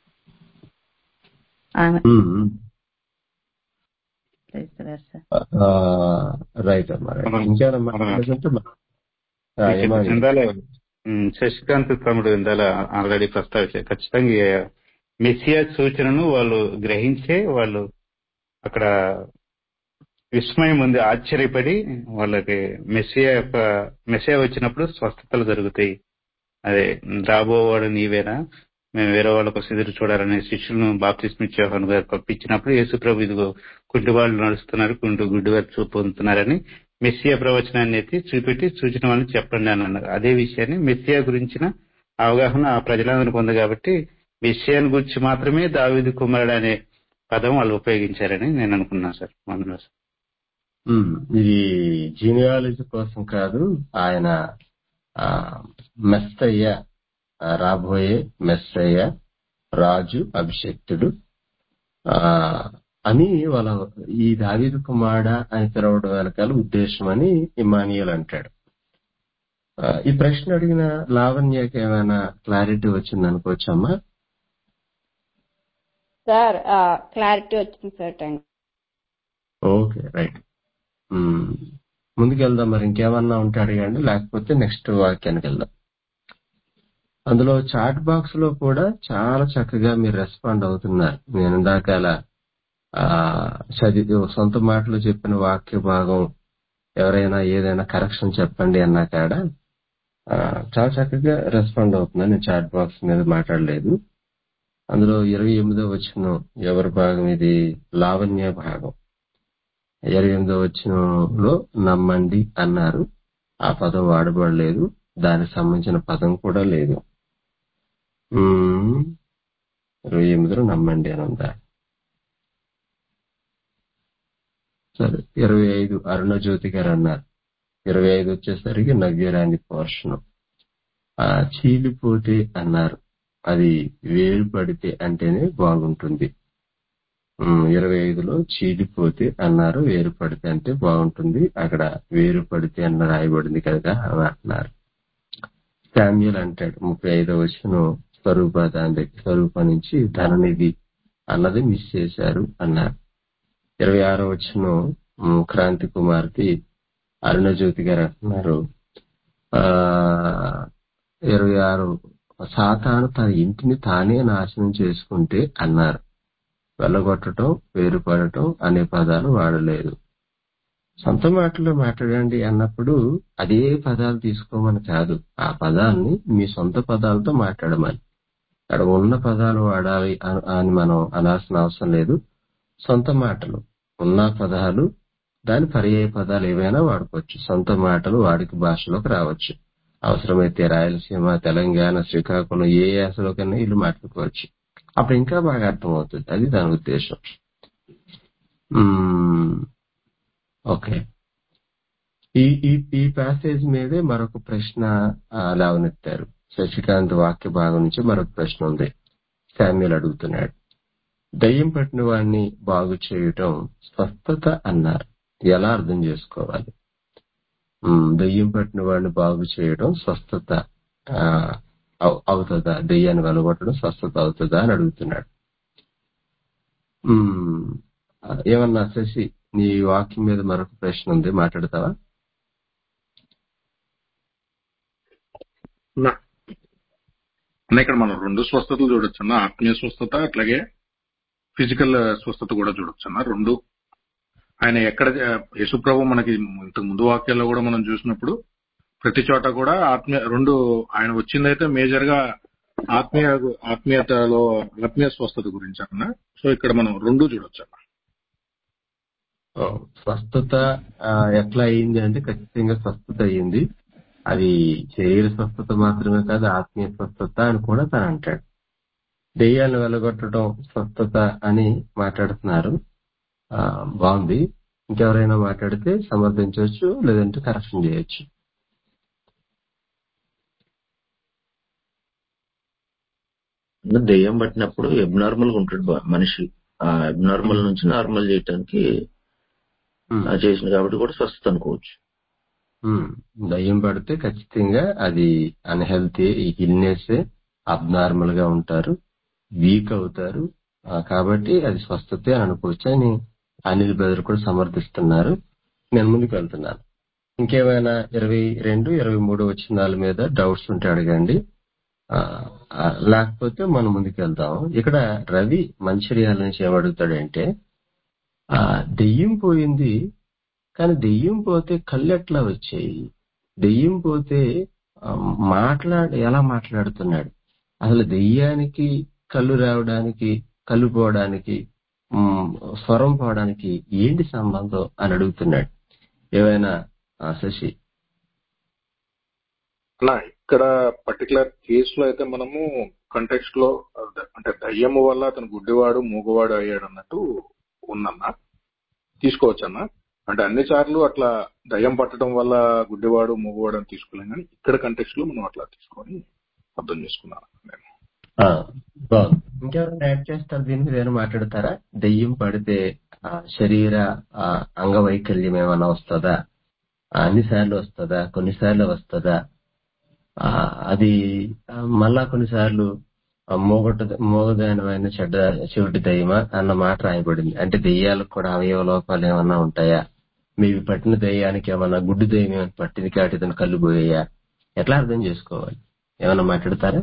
ఆమె ఉమ్, ఉమ్. ప్రైజ్ ది లార్డ్ సార్ ఆ, రైట్ అమ్మా రైట్ ఇంకేమైనా మాట్లాడుతుంటే మా- ఆ, మీకు ఏమని? ఇందాల ఉమ్, శశికాంత్ తమ్ముడు ఇందాల ఆల్రెడీ ప్రస్తావించారు ఖచ్చితంగా ఈ మెస్సియా సూచనను వాళ్ళు గ్రహించే వాళ్ళు అక్కడ విస్మయం ఉంది ఆశ్చర్యపడి వాళ్ళకి మెస్సియా యొక్క మెస్సియా వచ్చినప్పుడు స్వస్థతలు జరుగుతాయి అదే రాబోవాడు నీవేనా మేము వేరే వాళ్ళ కోసం ఎదురు చూడాలనే శిష్యులను బాప్తిస్మిత్ యోహాను గారు పంపించినప్పుడు యేసు ప్రభు ఇదిగో కుంటి వాళ్ళు నడుస్తున్నారు కుంటి గుడ్డి వారు చూపు పొందుతున్నారని మెస్సియా ప్రవచనాన్ని ఎత్తి చూపెట్టి సూచన వాళ్ళని చెప్పండి అని అన్నారు అదే విషయాన్ని మెస్సియా గురించిన అవగాహన ఆ ప్రజలందరికీ ఉంది కాబట్టి మెస్సియాని గురించి మాత్రమే దావీదు కుమారుడు అనే పదం వాళ్ళు ఉపయోగించారని నేను అనుకున్నాను సార్ అందులో సార్. ఉమ్, ఇది జీనియాలజీ కోసం కాదు ఆయన ఆ మెస్తయ్య ఆ, రాబోయే మెస్సయ్య రాజు అభిషక్తుడు ఆ అని వాళ్ళ ఈ దావీదు కుమారుడ అని పిలవడం వెనకాల ఉద్దేశం అని ఇమానియల్ అంటాడు ఆ, ఈ ప్రశ్న అడిగిన లావణ్యకి ఏమైనా క్లారిటీ వచ్చింది అనుకోవచ్చమ్మా సార్ క్లారిటీ వచ్చింది సార్ థ్యాంక్ ఓకే రైట్ ఉమ్, ముందుకెళ్దాం మరి ఇంకేమన్నా ఉంటే అడగండి లేకపోతే నెక్స్ట్ వాక్యానికి వెళ్దాం అందులో చాట్ బాక్స్ లో కూడా చాలా చక్కగా మీరు రెస్పాండ్ అవుతున్నారు నేను ఇందాక అలా, ఆ చదివి సొంత మాటలు చెప్పిన వాక్య భాగం ఎవరైనా ఏదైనా కరెక్షన్ చెప్పండి అన్నా కాడ ఆ, చాలా చక్కగా రెస్పాండ్ అవుతున్నారు నేను చాట్ బాక్స్ మీద మాట్లాడలేదు అందులో ఇరవై ఎనిమిదో వచ్చిన ఎవరి భాగం ఇది లావణ్య భాగం ఇరవై ఎనిమిదో వచ్చినలో నమ్మండి అన్నారు ఆ పదం వాడబడలేదు దానికి సంబంధించిన పదం కూడా లేదు ఉమ్, ఇరవై ఎనిమిదిలో నమ్మండి అని ఉందా సరే ఇరవై ఐదు అరుణజ్యోతి గారు అన్నారు ఇరవై ఐదు వచ్చేసరికి నవ్యరాని పోర్షణం ఆ చీలిపోతే అన్నారు అది వేలు పడితే అంటేనే బాగుంటుంది ఉమ్, ఇరవై ఐదులో చీలిపోతే అన్నారు వేరు పడితే అంటే బాగుంటుంది అక్కడ వేరు పడితే అన్న రాయబడింది కదా అని అంటున్నారు శామ్యుల్ అంటాడు ముప్పై ఐదో వచ్చిన స్వరూప దాని దగ్గర స్వరూప నుంచి ధననిధి అన్నది మిస్ చేశారు అన్నారు ఇరవై ఆరో వచ్చిన క్రాంతి కుమార్తె అరుణజ్యోతి గారు అంటున్నారు ఆ ఇరవై ఆరు సాతాను తన ఇంటిని తానే నాశనం చేసుకుంటే అన్నారు వెళ్ళగొట్టడం వేరుపడటం అనే పదాలు వాడలేదు సొంత మాటల్లో మాట్లాడండి అన్నప్పుడు అదే పదాలు తీసుకోమని కాదు ఆ పదాలని మీ సొంత పదాలతో మాట్లాడమని అక్కడ ఉన్న పదాలు వాడాలి అన- అని మనం అనాల్సిన అవసరం లేదు సొంత మాటలు ఉన్న పదాలు దాని పర్యాయ పదాలు ఏవైనా వాడుకోవచ్చు సొంత మాటలు వాడికి భాషలోకి రావచ్చు అవసరమైతే రాయలసీమ తెలంగాణ శ్రీకాకుళం ఏ యాసలోకైనా ఇల్లు మాట్లాడుకోవచ్చు అప్పుడు ఇంకా బాగా అర్థమవుతుంది అది దాని ఉద్దేశం మ్మ్. ఓకే ఈ ఈ ఈ ప్యాసేజ్ మీదే మరొక ప్రశ్న ఆ, లేవనెత్తారు శశికాంత్ వాక్య భాగం నుంచి మరొక ప్రశ్న ఉంది శామ్యుల్ అడుగుతున్నాడు దయ్యం పట్టిన వాడిని బాగు చేయటం స్వస్థత అన్నారు ఎలా అర్థం చేసుకోవాలి ఉమ్, దయ్యం పట్టిన వాడిని బాగు చేయడం స్వస్థత ఆ, అవ్- అవుతుందా దెయ్యాన్ని వెలగొట్టడం స్వస్థత అవుతుందా అని అడుగుతున్నాడు ఉమ్, ఏమన్నా శశి నీ వాక్యం మీద మరొక ప్రశ్న ఉంది మాట్లాడతావా నా- అన్న ఇక్కడ మనం రెండు స్వస్థతలు చూడొచ్చు అన్న ఆత్మీయ స్వస్థత అట్లాగే ఫిజికల్ స్వస్థత కూడా చూడొచ్చు అన్న రెండు ఆయన ఎక్కడ యేసుప్రభు మనకి ఇంతకు ముందు వాక్యాల్లో కూడా మనం చూసినప్పుడు ప్రతి చోట కూడా ఆత్మీయ రెండు ఆయన వచ్చిందైతే మేజర్ గా ఆత్మీయ ఆత్మీయతలో ఆత్మీయ స్వస్థత గురించి అన్న సో ఇక్కడ మనం రెండు చూడొచ్చు అన్న ఆ, స్వస్థత ఆ, ఎట్లా అయింది అంటే ఖచ్చితంగా స్వస్థత అయ్యింది అది శరీర స్వస్థత మాత్రమే కాదు ఆత్మీయ స్వస్థత అని కూడా తను అంటాడు దెయ్యాలను వెలగొట్టడం స్వస్థత అని మాట్లాడుతున్నారు ఆ, బాగుంది ఇంకెవరైనా మాట్లాడితే సమర్థించవచ్చు లేదంటే కరెక్షన్ చేయొచ్చు దెయ్యం పట్టినప్పుడు అబ్నార్మల్ గా ఉంటాడు బా- మనిషి ఆ అబ్నార్మల్ నుంచి నార్మల్ చేయటానికి ఉమ్. ఆ చేసిన కాబట్టి కూడా స్వస్థత అనుకోవచ్చు ఉమ్. దయ్యం పడితే ఖచ్చితంగా అది అన్హెల్తీ ఇల్నెస్ అబ్నార్మల్ గా ఉంటారు వీక్ అవుతారు ఆ, కాబట్టి అది స్వస్థతే అని అనుకోవచ్చు అని అనిల్ బ్రదర్ కూడా సమర్థిస్తున్నారు నేను ముందుకు వెళ్తున్నాను ఇంకేమైనా ఇరవై రెండు ఇరవై మూడు వచ్చినాల మీద డౌట్స్ ఉంటే అడగండి ఆ, ఆ, లేకపోతే మనం ముందుకు వెళ్దాం ఇక్కడ రవి మంచిర్యాల నుంచి ఏమడుగుతాడంటే ఆ దెయ్యం పోయింది కానీ దెయ్యం పోతే కళ్ళు ఎట్లా వచ్చాయి దెయ్యం పోతే ఆ, మాట్లాడి ఎలా మాట్లాడుతున్నాడు అసలు దెయ్యానికి కళ్ళు రావడానికి కళ్ళు పోవడానికి ఉమ్, స్వరం పోవడానికి ఏంటి సంబంధం అని అడుగుతున్నాడు ఏమైనా ఆ, శశి అన్న ఇక్కడ పర్టికులర్ కేసులో అయితే మనము కంటెక్స్ట్ లో అద- అంటే దయ్యము వల్ల అతను గుడ్డివాడు మూగవాడు అయ్యాడు అన్నట్టు ఉందన్న తీసుకోవచ్చు అన్న అంటే అన్ని సార్లు అట్లా దయ్యం పట్టడం వల్ల గుడ్డివాడు మూగవాడు అని తీసుకోలేం కానీ ఇక్కడ కంటెక్స్ట్ లో మనం అట్లా తీసుకొని అర్థం చేసుకున్నాను నేను ఆ, బాగుంది ఇంకెవరైనా యాడ్ చేస్తారు దీని మీద ఏమైనా మాట్లాడతారా దెయ్యం పడితే ఆ, శరీర ఆ, అంగవైకల్యం ఏమైనా వస్తుందా ఆ, అన్నిసార్లు వస్తుందా కొన్నిసార్లు వస్తుందా ఆ, అది ఆ, మళ్ళా కొన్నిసార్లు ఆ, మోగట మోగదైనమైన చెడ్డ చెవిటి దయ్యమా అన్న మాట రాయబడింది అంటే దెయ్యాలకు కూడా అవయవ లోపాలు ఏమన్నా ఉంటాయా మీవి పట్టిన దెయ్యానికి ఏమన్నా గుడ్డు దెయ్యం ఏమైనా పట్టింది కాబట్టి ఇతను కళ్ళు పోయాయా ఎట్లా అర్థం చేసుకోవాలి ఏమన్నా మాట్లాడతారా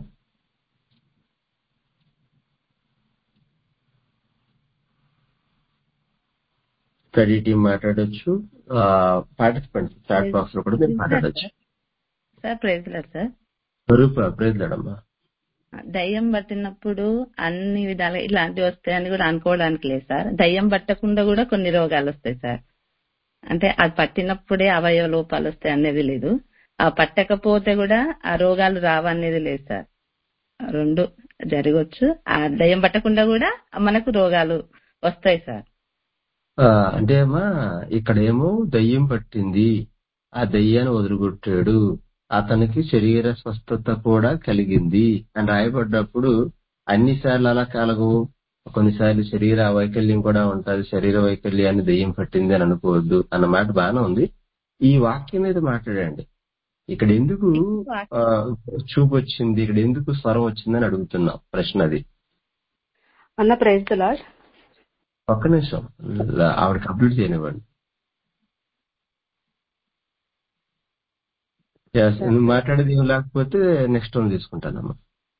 స్టడీ టీం మాట్లాడొచ్చు పార్టిసిపెంట్స్ చాట్ బాక్స్ లో కూడా మీరు మాట్లాడొచ్చు sir praise lord sir Swarupa ప్రేజ్లాడమ్మా దయ్యం పట్టినప్పుడు అన్ని విధాలు ఇలాంటివి వస్తాయని కూడా అనుకోవడానికి లేదు సార్ దయ్యం పట్టకుండా కూడా కొన్ని రోగాలు వస్తాయి సార్ అంటే అది పట్టినప్పుడే అవయవ లోపాలు వస్తాయి అనేది లేదు ఆ పట్టకపోతే కూడా ఆ రోగాలు రావనేది లేదు సార్ రెండు జరగవచ్చు ఆ దయ్యం పట్టకుండా కూడా మనకు రోగాలు వస్తాయి సార్ ఆ, అంటే అమ్మా ఇక్కడేమో దయ్యం పట్టింది ఆ దయ్యాన్ని వదిలిగొట్టాడు అతనికి శరీర స్వస్థత కూడా కలిగింది అని రాయబడ్డప్పుడు అన్నిసార్లు అలా కలగవు కొన్నిసార్లు శరీర వైకల్యం కూడా ఉంటది శరీర వైకల్యాన్ని దెయ్యం పట్టింది అని అనుకోవద్దు అన్న మాట బాగానే ఉంది ఈ వాక్యం మీద మాట్లాడండి ఇక్కడ ఎందుకు ఆ, చూపు వచ్చింది ఇక్కడ ఎందుకు స్వరం వచ్చిందని అడుగుతున్నాం ప్రశ్న అది అన్న ప్రైజ్ లాడ్ ఒక్క నిమిషం ల- ఆవిడ కంప్లీట్ చేయనివ్వండి Yes, నువ్వు మాట్లాడేది ఏం లేకపోతే నెక్స్ట్ వన్ తీసుకుంటానమ్మా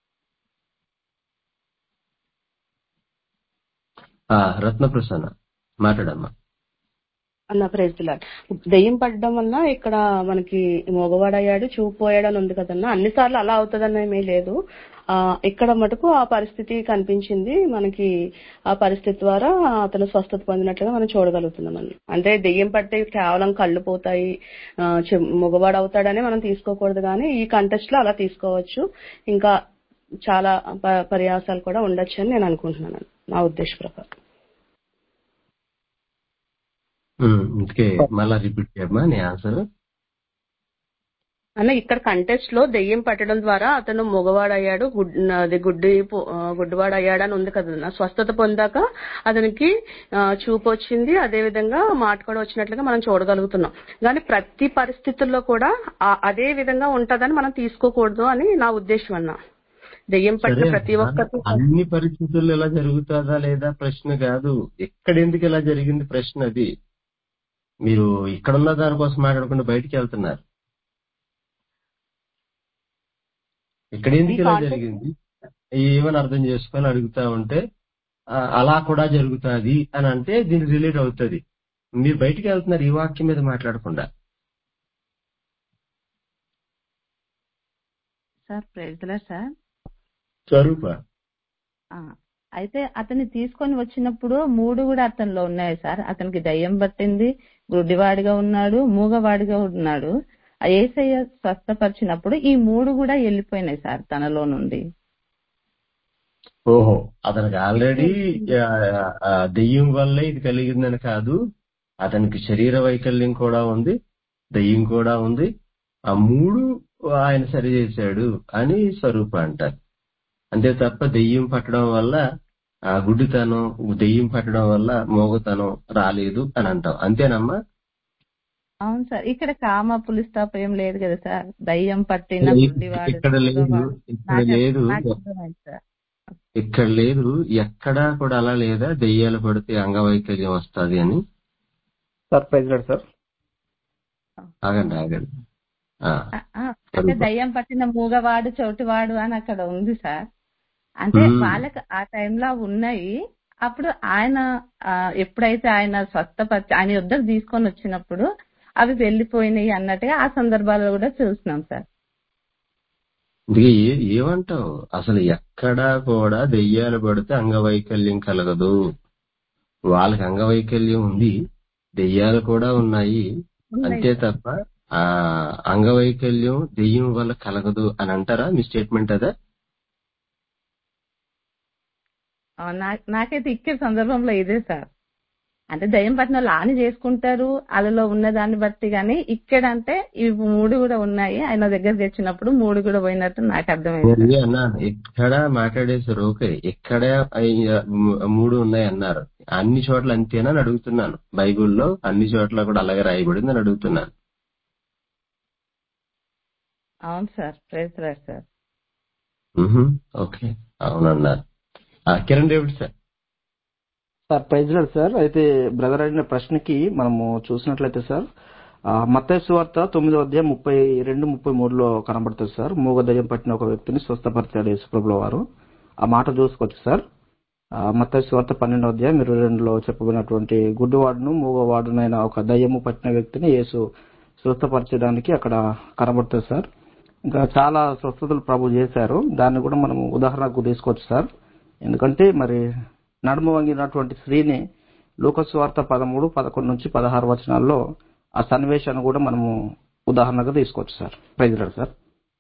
ఆ, రత్న ప్రసన్న మాట్లాడమ్మా అన్న ప్రైజ్ లాడ్ దెయ్యం పడడం వల్ల ఇక్కడ మనకి మగవాడయ్యాడు చూపు పోయాడు అని ఉంది కదన్నా అన్నిసార్లు అలా అవుతుందని ఏమీ లేదు ఆ ఇక్కడ మటుకు ఆ పరిస్థితి కనిపించింది మనకి ఆ పరిస్థితి ద్వారా అతను స్వస్థత పొందినట్లుగా మనం చూడగలుగుతున్నాం అండి అంటే దెయ్యం పడితే కేవలం కళ్ళు పోతాయి ఆ, చె- మగవాడు అవుతాడని మనం తీసుకోకూడదు కానీ ఈ కంటెస్ట్ లో అలా తీసుకోవచ్చు ఇంకా చాలా ప- పర్యాసాలు కూడా ఉండొచ్చు అని నేను అనుకుంటున్నాను నా ఉద్దేశ ప్రకారం ఉమ్, ఇందుకే మళ్ళా రిపీట్ చేయమ్మా నీ ఆన్సర్ అన్న ఇక్కడ కంటెస్ట్ లో దెయ్యం పట్టడం ద్వారా అతను మగవాడయ్యాడు గుడ్ అది గుడ్డి పో- ఆ, గుడ్డివాడయ్యాడు అని ఉంది కదా స్వస్థత పొందాక అతనికి ఆ, చూపు వచ్చింది అదే విధంగా మాట కూడా వచ్చినట్లుగా మనం చూడగలుగుతున్నాం కానీ ప్రతి పరిస్థితుల్లో కూడా ఆ- అదే విధంగా ఉంటదని మనం తీసుకోకూడదు అని నా ఉద్దేశం అన్న దెయ్యం సరే పట్టిన ప్రతి అమ్మా, ఒక్కరికి అన్ని పరిస్థితుల్లో ఇలా జరుగుతుందా లేదా ప్రశ్న కాదు ఎక్కడ ఎందుకు ఇలా జరిగింది ప్రశ్న అది మీరు ఇక్కడున్న దానికోసం మాట్లాడకుండా బయటికి వెళ్తున్నారు ఇక్కడ ఈ ఎందుకు ఇలా కాంటెక్స్ట్ జరిగింది ఏమని అర్థం చేసుకొని అడుగుతా ఉంటే ఆ, అలా కూడా జరుగుతాది అని అంటే దీనికి రిలేట్ అవుతుంది మీరు బయటికి వెళ్తున్నారు ఈ వాక్యం మీద మాట్లాడకుండా సార్ ప్రైజ్లా సార్ స్వరూప ఆ, అయితే అతన్ని తీసుకొని వచ్చినప్పుడు మూడు కూడా అతనిలో ఉన్నాయి సార్ అతనికి దయ్యం పట్టింది గుడ్డివాడిగా ఉన్నాడు మూగవాడిగా ఉన్నాడు ఆ ఏసయ్య స్వస్థపరిచినప్పుడు ఈ మూడు కూడా వెళ్ళిపోయినాయి సార్ తనలో నుండి ఓహో అతనికి ఆల్రెడీ దెయ్యం వల్లే ఇది కలిగిందని కాదు అతనికి శరీర వైకల్యం కూడా ఉంది దెయ్యం కూడా ఉంది ఆ మూడు ఆయన సరి చేశాడు అని స్వరూప అంటారు అంతే తప్ప దెయ్యం పట్టడం వల్ల ఆ గుడ్డితనం దెయ్యం పట్టడం వల్ల మోగతనం రాలేదు అని అంటాం అంతేనమ్మా అవును సార్ ఇక్కడ కామ పులిస్తాప ఏం లేదు కదా సార్ దయ్యం పట్టిన గుడ్డివాడు ఇక్కడ లేదు మూగవాడు ఇక్కడ నాకు లేదు నాకు అర్థమైంది సార్ ఇక్కడ లేదు ఎక్కడా కూడా అలా లేదా దెయ్యాలు పడితే అంగవైకల్యం వస్తుంది అని సార్ ప్రైజ్ లాడ్ సార్ ఆగండి ఆగండి ఆ, ఆ, ఆ, అంటే దయ్యం పట్టిన మూగవాడు చోటివాడు అని అక్కడ ఉంది సార్ అంటే మ్మ్. వాళ్ళకి ఆ టైంలో ఉన్నాయి అప్పుడు ఆయన ఆ, ఎప్పుడైతే ఆయన స్వస్థపరిచి ఆయన యుద్ధకు తీసుకొని వచ్చినప్పుడు అవి వెళ్ళిపోయినాయి అన్నట్టుగా ఆ సందర్భాల్లో కూడా చూస్తున్నాం సార్ అందుకే ఏ ఏమంటావు అసలు ఎక్కడా కూడా దెయ్యాలు పడితే అంగవైకల్యం కలగదు వాళ్ళకి అంగవైకల్యం ఉంది దెయ్యాలు కూడా ఉన్నాయి ఉన్నాయి అంతే సార్ తప్ప ఆ అంగవైకల్యం దెయ్యం వల్ల కలగదు అని అంటారా మీ స్టేట్మెంట్ అదా ఆ, నా- నాకైతే ఇక్కడ సందర్భంలో ఇదే సార్ అంటే దయ్యం పట్టిన వాళ్ళు ఆని చేసుకుంటారు అదిలో ఉన్న దాన్ని బట్టి గానీ ఇక్కడ అంటే ఇవి మూడు కూడా ఉన్నాయి ఆయన దగ్గర తెచ్చినప్పుడు మూడు కూడా పోయినట్టు నాకు అర్థమైంది నేను సార్ ఇదే అన్నాను ఎక్కడ మాట్లాడేశారు ఓకే ఎక్కడ అయ్య- మూడు ఉన్నాయి అన్నారు అన్ని చోట్ల అంతేనా అని అడుగుతున్నాను బైబిల్లో అన్ని చోట్ల కూడా అలాగే రాయబడింది అని అడుగుతున్నాను అవును సార్ ప్రైజ్ రాడ్ సార్ మ్హూ. ఓకే అవునన్నారు ఆ, Kiran David sir sir praise lord sir అయితే బ్రదర్ అడిగిన ప్రశ్నకి మనము చూసినట్లయితే సార్ మత్తయి సువార్త తొమ్మిదో అధ్యాయం ముప్పై రెండు ముప్పై మూడులో కనబడుతుంది సార్ మూగ దయ్యం పట్టిన ఒక వ్యక్తిని స్వస్థపరిచాడు యేసుప్రభుల వారు ఆ మాట చూసుకోవచ్చు సార్ మత్తయి సువార్త పన్నెండో అధ్యాయం ఇరవై రెండులో చెప్పబడినటువంటి గుడ్డివాడును మూగవాడునైన ఒక దయ్యము పట్టిన వ్యక్తిని యేసు స్వస్థపరచడానికి అక్కడ కనబడుతుంది సార్ ఇంకా చాలా స్వస్థతలు ప్రభు చేశారు దాన్ని కూడా మనం ఉదాహరణకు తీసుకోవచ్చు సార్ ఎందుకంటే మరి నడుము వంగినటువంటి స్త్రీని లూకస్ వార్త పదమూడు పదకొండు నుంచి పదహారు వచనాల్లో ఆ సన్నివేశాన్ని కూడా మనము ఉదాహరణగా తీసుకోవచ్చు సార్ ప్రైజ్ రాడు సార్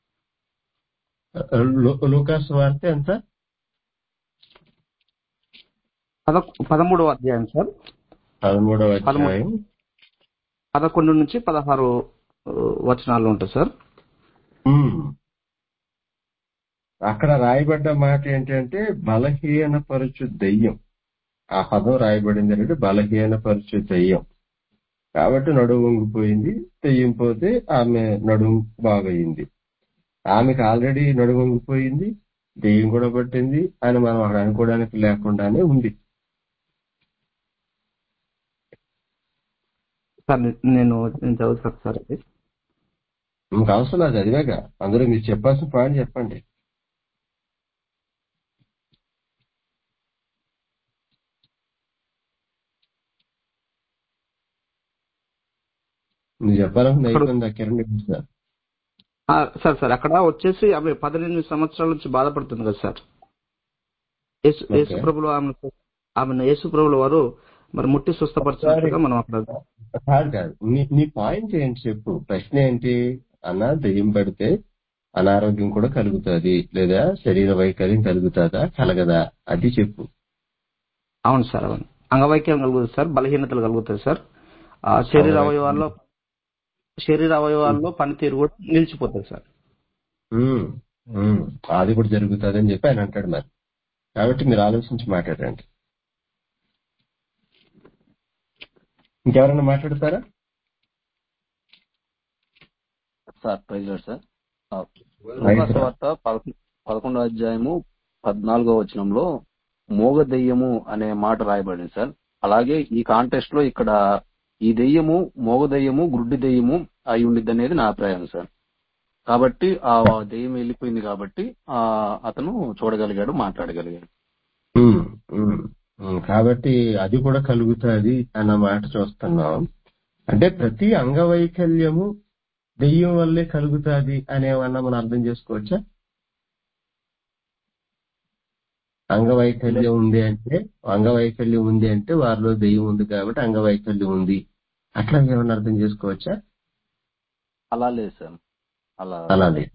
లూ- లూకాస్ వార్త ఎంత పద పదమూడవ అధ్యాయం సార్ పదమూడవ పదమూడు అధ్యాయం పదకొండు నుంచి పదహారు ఆ, వచనాలు ఉంటాయి సార్ మ్మ్. అక్కడ రాయబడ్డ మాట ఏంటంటే బలహీనపరచు దెయ్యం ఆ పదం రాయబడింది ఏంటంటే బలహీనపరచు దెయ్యం కాబట్టి నడుము వంగిపోయింది దెయ్యం పోతే ఆమె నడుము బాగయింది ఆమెకు ఆల్రెడీ నడుము వంగిపోయింది దెయ్యం కూడా పట్టింది అని మనం అక్కడ అనుకోవడానికి లేకుండానే ఉంది సార్ నే- నేను నేను చదువుతాను సార్ అది మీకు అవసరం లేదు చదివాక అందులో మీరు చెప్పాల్సిన పాయింట్ చెప్పండి నువ్వు చెప్పాలనుకుంది అక్కడ అయిపోయింది ఆ కిరణ్ రెడ్డి సార్ ఆ, సార్ సార్ అక్కడ వచ్చేసి ఆమె పదిహేను సంవత్సరాల నుంచి బాధపడుతుంది కదా సార్ యేసు ఓకే యేసు ప్రభులు ఆమె ఆమెను యేసు ప్రభుల వారు మరి ముట్టి ఒకసారి స్వస్థపరిచినట్టుగా మనం అక్కడ కాదు కాదు నీ నీ పాయింట్ ఏంటి చెప్పు ప్రశ్న ఏంటి అన్న దెయ్యం పడితే అనారోగ్యం కూడా కలుగుతుంది లేదా శరీర వైకల్యం కలుగుతుందా కలగదా అది చెప్పు అవును సార్ అవును అంగవైకల్యం కలుగుతుంది సార్ బలహీనతలు కలుగుతాయి సార్ ఆ శరీర అంగవైకల్యం అవయవాల్లో శరీర అవయవాల్లో పనితీరు కూడా నిలిచిపోతుంది సార్ ఉమ్, ఉమ్, అది కూడా జరుగుతుంది అని చెప్పి ఆయన అంటాడు మరి కాబట్టి మీరు ఆలోచించి మాట్లాడండి ఇంకెవరైనా మాట్లాడతారా సార్ ప్రైజ్ లార్డ్ సార్ ఆ, రైట్ లూకాసు వార్త పదకొ- పదకొండో అధ్యాయము పద్నాలుగో వచనంలో మోగ దెయ్యము అనే మాట రాయబడింది సార్ అలాగే ఈ కాంటెస్ట్ లో ఇక్కడ ఈ దెయ్యము మోగ దెయ్యము గుడ్డి దెయ్యము అయి ఉండిద్ది అనేది నా అభిప్రాయం సార్ కాబట్టి ఆ దెయ్యం వెళ్ళిపోయింది కాబట్టి ఆ అతను చూడగలిగాడు మాట్లాడగలిగాడు ఉమ్, ఉమ్, ఉమ్, కాబట్టి అది కూడా కలుగుతుంది అన్న మాట చూస్తున్నాం అంటే ప్రతి అంగవైకల్యము దెయ్యం వల్లే కలుగుతుంది అనేమన్నా మనం అర్థం చేసుకోవచ్చా అంగవైకల్యం ఉంది అంటే అంగవైకల్యం ఉంది అంటే వారిలో దెయ్యం ఉంది కాబట్టి అంగవైకల్యం ఉంది అట్లా ఏమన్నా అర్థం చేసుకోవచ్చా అలా లేదు సార్ అలా అలా లేదు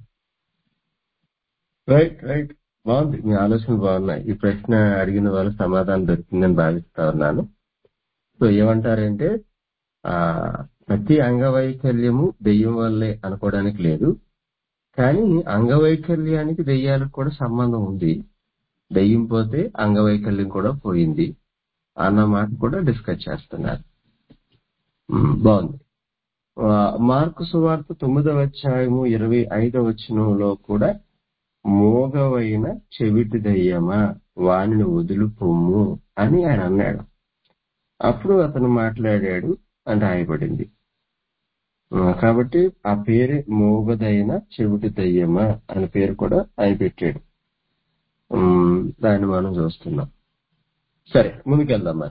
రైట్ రైట్ బాగుంది మీ ఆలోచన బాగున్నాయి ఈ ప్రశ్న అడిగిన వాళ్ళు సమాధానం దొరికిందని భావిస్తా ఉన్నాను సో ఏమంటారంటే ఆ ప్రతి అంగవైకల్యము దెయ్యం వల్లే అనుకోవడానికి లేదు కానీ అంగవైకల్యానికి దెయ్యాలకు కూడా సంబంధం ఉంది దెయ్యం పోతే అంగవైకల్యం కూడా పోయింది అన్న మాట కూడా డిస్కస్ చేస్తున్నారు ఉమ్, బాగుంది ఆ, మార్కు సువార్త తొమ్మిదవ అధ్యాయము ఇరవై ఐదవ వచనంలో కూడా మోగవైన చెవిటి దయ్యమా వానిని వదులుకొమ్ము అని ఆయన అన్నాడు అప్పుడు అతను మాట్లాడాడు అని రాయబడింది ఆ, కాబట్టి ఆ పేరు మోగదైన చెవిటి దయ్యమా అనే పేరు కూడా ఆయన పెట్టాడు ఉమ్, దాన్ని మనం చూస్తున్నాం సరే ముందుకెళ్దాం మరి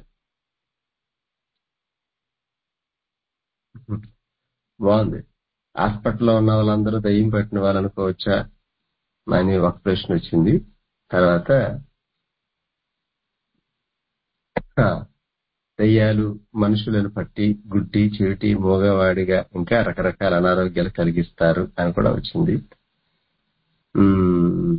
బాగుంది హాస్పిటల్లో ఉన్న వాళ్ళందరూ దయ్యం పట్టిన వాళ్ళు అనుకోవచ్చా అని ఒక ప్రశ్న వచ్చింది తర్వాత ఆ, దయ్యాలు మనుషులను పట్టి గుడ్డి చెవిటి మోగవాడిగా ఇంకా రకరకాల అనారోగ్యాలు కలిగిస్తారు అని కూడా వచ్చింది ఉమ్,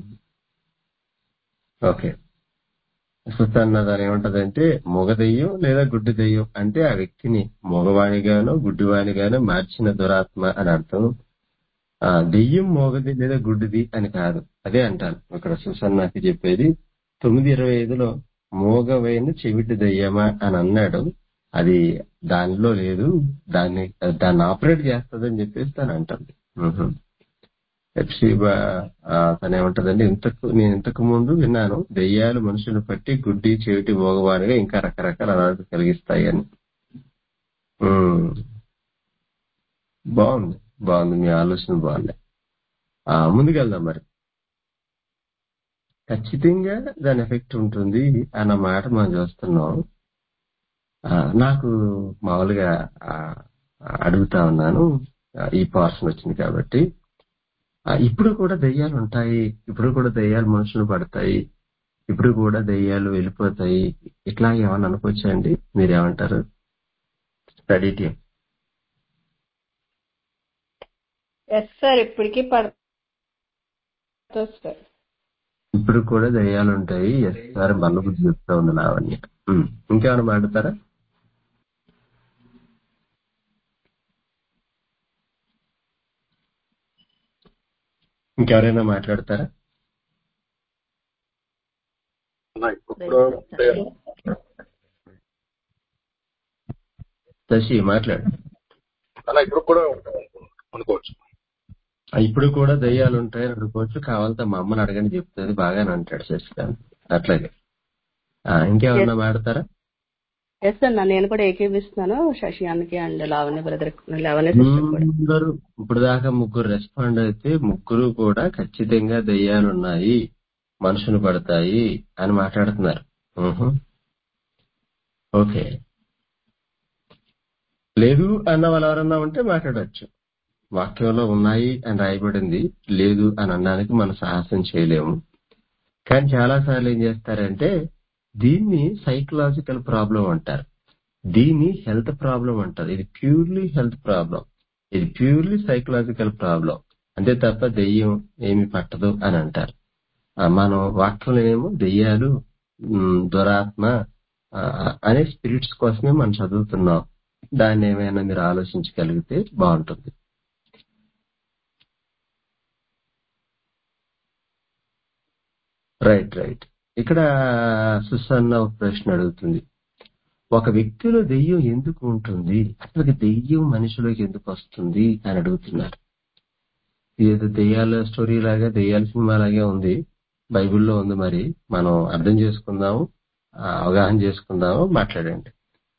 ఓకే సుతన్న దాని ఏమంటదంటే మగ దెయ్యం లేదా గుడ్డి దెయ్యం అంటే ఆ వ్యక్తిని మగవాణిగానో గుడ్డివాణిగానో మార్చిన దురాత్మ అని అర్థం ఆ దెయ్యం మోగది లేదా గుడ్డిది అని కాదు అదే అంటాను ఇక్కడ సుసన్నకి చెప్పేది తొమ్మిది ఇరవై ఐదులో మోగవైన చెవిటి దెయ్యమా అని అన్నాడు అది దానిలో లేదు దాన్ని దాన్ని ఆపరేట్ చేస్తుందని చెప్పేసి తను అంటుంది మ్హూ. ఎప్సీబా ఆ, తను ఏమంటదంటే ఇంతకు నేను ఇంతకు ముందు విన్నాను దెయ్యాలు మనుషులను పట్టి గుడ్డి చెవిటి మోగవారిగా ఇంకా రకరకాల అనారోగ్యం కలిగిస్తాయి అని ఉమ్, బాగుంది బాగుంది మీ ఆలోచన బాగుంది ఆ, ముందుకెళ్దాం మరి ఖచ్చితంగా దాని ఎఫెక్ట్ ఉంటుంది అన్న మాట మనం చూస్తున్నాం ఆ, నాకు మామూలుగా ఆ, అడుగుతా ఉన్నాను ఆ, ఈ పోర్షన్ వచ్చింది కాబట్టి ఆ, ఇప్పుడు కూడా దెయ్యాలు ఉంటాయి ఇప్పుడు కూడా దెయ్యాలు మనుషులు పడతాయి ఇప్పుడు కూడా దెయ్యాలు వెళ్ళిపోతాయి ఇట్లా ఏమన్నా అనుకోవచ్చా అండి మీరేమంటారు స్టడీ టీం ఎస్ సార్ ఇప్పటికీ పడుతుంది సార్ ఇప్పుడు కూడా దెయ్యాలు ఉంటాయి ఎస్ సార్ మల్ల బుద్ధి చెప్తా ఉంది లావణ్య ఉమ్, ఇంకేమైనా మాట్లాడతారా ఇంకెవరైనా మాట్లాడతారా ఇప్పుడు శశి మాట్లాడు అలా ఇప్పుడు కూడా ఉంటాయి అనుకోవచ్చు ఆ, ఇప్పుడు కూడా దయ్యాలు ఉంటాయని అనుకోవచ్చు కావాలంటే మా అమ్మని అడగని చెప్తుంది బాగానే అంటాడు శశికాంత్ అట్లాగే ఆ, ఇంకేమన్నా మాడతారా ఎస్ అన్న నేను కూడా ఏకీపిస్తున్నాను శశియానికి and Lavanya brother Lavanya sister కూడా అందరూ ఇప్పుడు దాకా ముగ్గురు రెస్పాండ్ అయితే ముగ్గురు కూడా ఖచ్చితంగా దయ్యాలు ఉన్నాయి మనుషులు పడతాయి అని మాట్లాడుతున్నారు ఊహు. ఓకే లేదు అన్న వాళ్ళు ఎవరన్నా ఉంటే మాట్లాడొచ్చు వాక్యంలో ఉన్నాయి అని రాయబడింది లేదు అని అనడానికి మనం సాహసం చేయలేము కానీ చాలా సార్లు ఏం చేస్తారంటే దీన్ని సైకలాజికల్ ప్రాబ్లం అంటారు దీన్ని హెల్త్ ప్రాబ్లం అంటారు ఇది ప్యూర్లీ హెల్త్ ప్రాబ్లం ఇది ప్యూర్లీ సైకలాజికల్ ప్రాబ్లం అంతే తప్ప దెయ్యం ఏమి పట్టదు అని అంటారు ఆ, మనం వాక్యంలో ఏమో దెయ్యాలు ఉమ్, దురాత్మ ఆ, అనే స్పిరిట్స్ కోసమే మనం చదువుతున్నాం దాన్ని ఏమైనా మీరు ఆలోచించగలిగితే బాగుంటుంది రైట్ రైట్ ఇక్కడ సుసన్న ఒక ప్రశ్న అడుగుతుంది ఒక వ్యక్తిలో దెయ్యం ఎందుకు ఉంటుంది అసలు దెయ్యం మనిషిలోకి ఎందుకు వస్తుంది అని అడుగుతున్నారు ఇదేదో దెయ్యాల స్టోరీ లాగా దెయ్యాల సినిమా లాగే ఉంది బైబిల్లో ఉంది మరి మనం అర్థం చేసుకుందాము ఆ, అవగాహన చేసుకుందాము మాట్లాడండి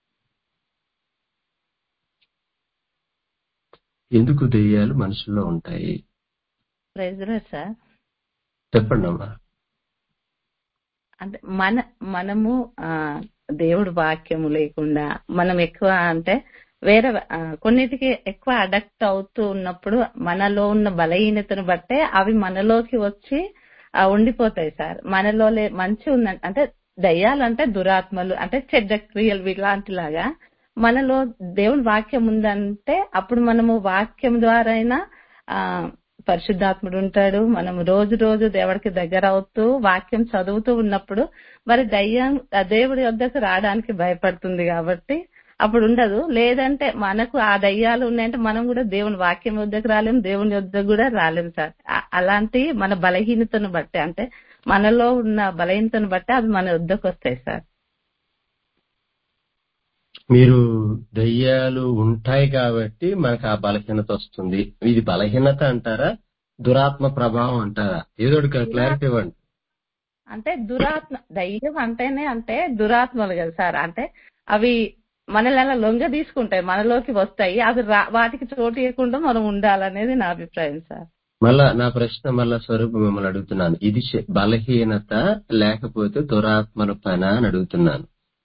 ఎందుకు దెయ్యాలు మనుషుల్లో ఉంటాయి ప్రైజ్ సార్ చెప్పండి అమ్మా అంటే మన మనము ఆ దేవుడు వాక్యము లేకుండా మనం ఎక్కువ అంటే వేరే ఆ, కొన్నిటికి ఎక్కువ అడక్ట్ అవుతూ ఉన్నప్పుడు మనలో ఉన్న బలహీనతను బట్టే అవి మనలోకి వచ్చి ఆ, ఉండిపోతాయి సార్ మనలో లే- మంచి ఉందంటే అంటే దయ్యాలంటే దురాత్మలు అంటే చెడ్డ క్రియలు ఇలాంటిలాగా మనలో దేవుని వాక్యం ఉందంటే అప్పుడు మనము వాక్యం ద్వారా అయినా ఆ పరిశుద్ధాత్ముడు ఉంటాడు మనం రోజు రోజు దేవుడికి దగ్గర అవుతూ వాక్యం చదువుతూ ఉన్నప్పుడు మరి దయ్యం ఆ దేవుడి వద్దకు రావడానికి భయపడుతుంది కాబట్టి అప్పుడు ఉండదు లేదంటే మనకు ఆ దయ్యాలు ఉన్నాయంటే మనం కూడా దేవుని వాక్యం వద్దకు రాలేం దేవుని వద్దకు కూడా రాలేం సార్ ఆ- అలాంటి మన బలహీనతను బట్టి అంటే మనలో ఉన్న బలహీనతను బట్టి అవి మన వద్దకు వస్తాయి సార్ మీరు దయ్యాలు ఉంటాయి కాబట్టి మనకు ఆ బలహీనత వస్తుంది ఇది బలహీనత అంటారా దురాత్మ ప్రభావం అంటారా ఏదో ఒకటి క్లారిటీ ఇవ్వండి అంటే దురాత్మ దయ్యం అంటేనే అంటే దురాత్మలు కదా సార్ అంటే అవి మనల్ని అలా లొంగ తీసుకుంటాయి మనలోకి వస్తాయి అవి రా- వాటికి చోటు ఇవ్వకుండా మనం ఉండాలనేది నా అభిప్రాయం సార్ మళ్ళా నా ప్రశ్న మళ్ళా స్వరూపం మిమ్మల్ని అడుగుతున్నాను ఇది శ- బలహీనత లేకపోతే దురాత్మల పన అని అడుగుతున్నాను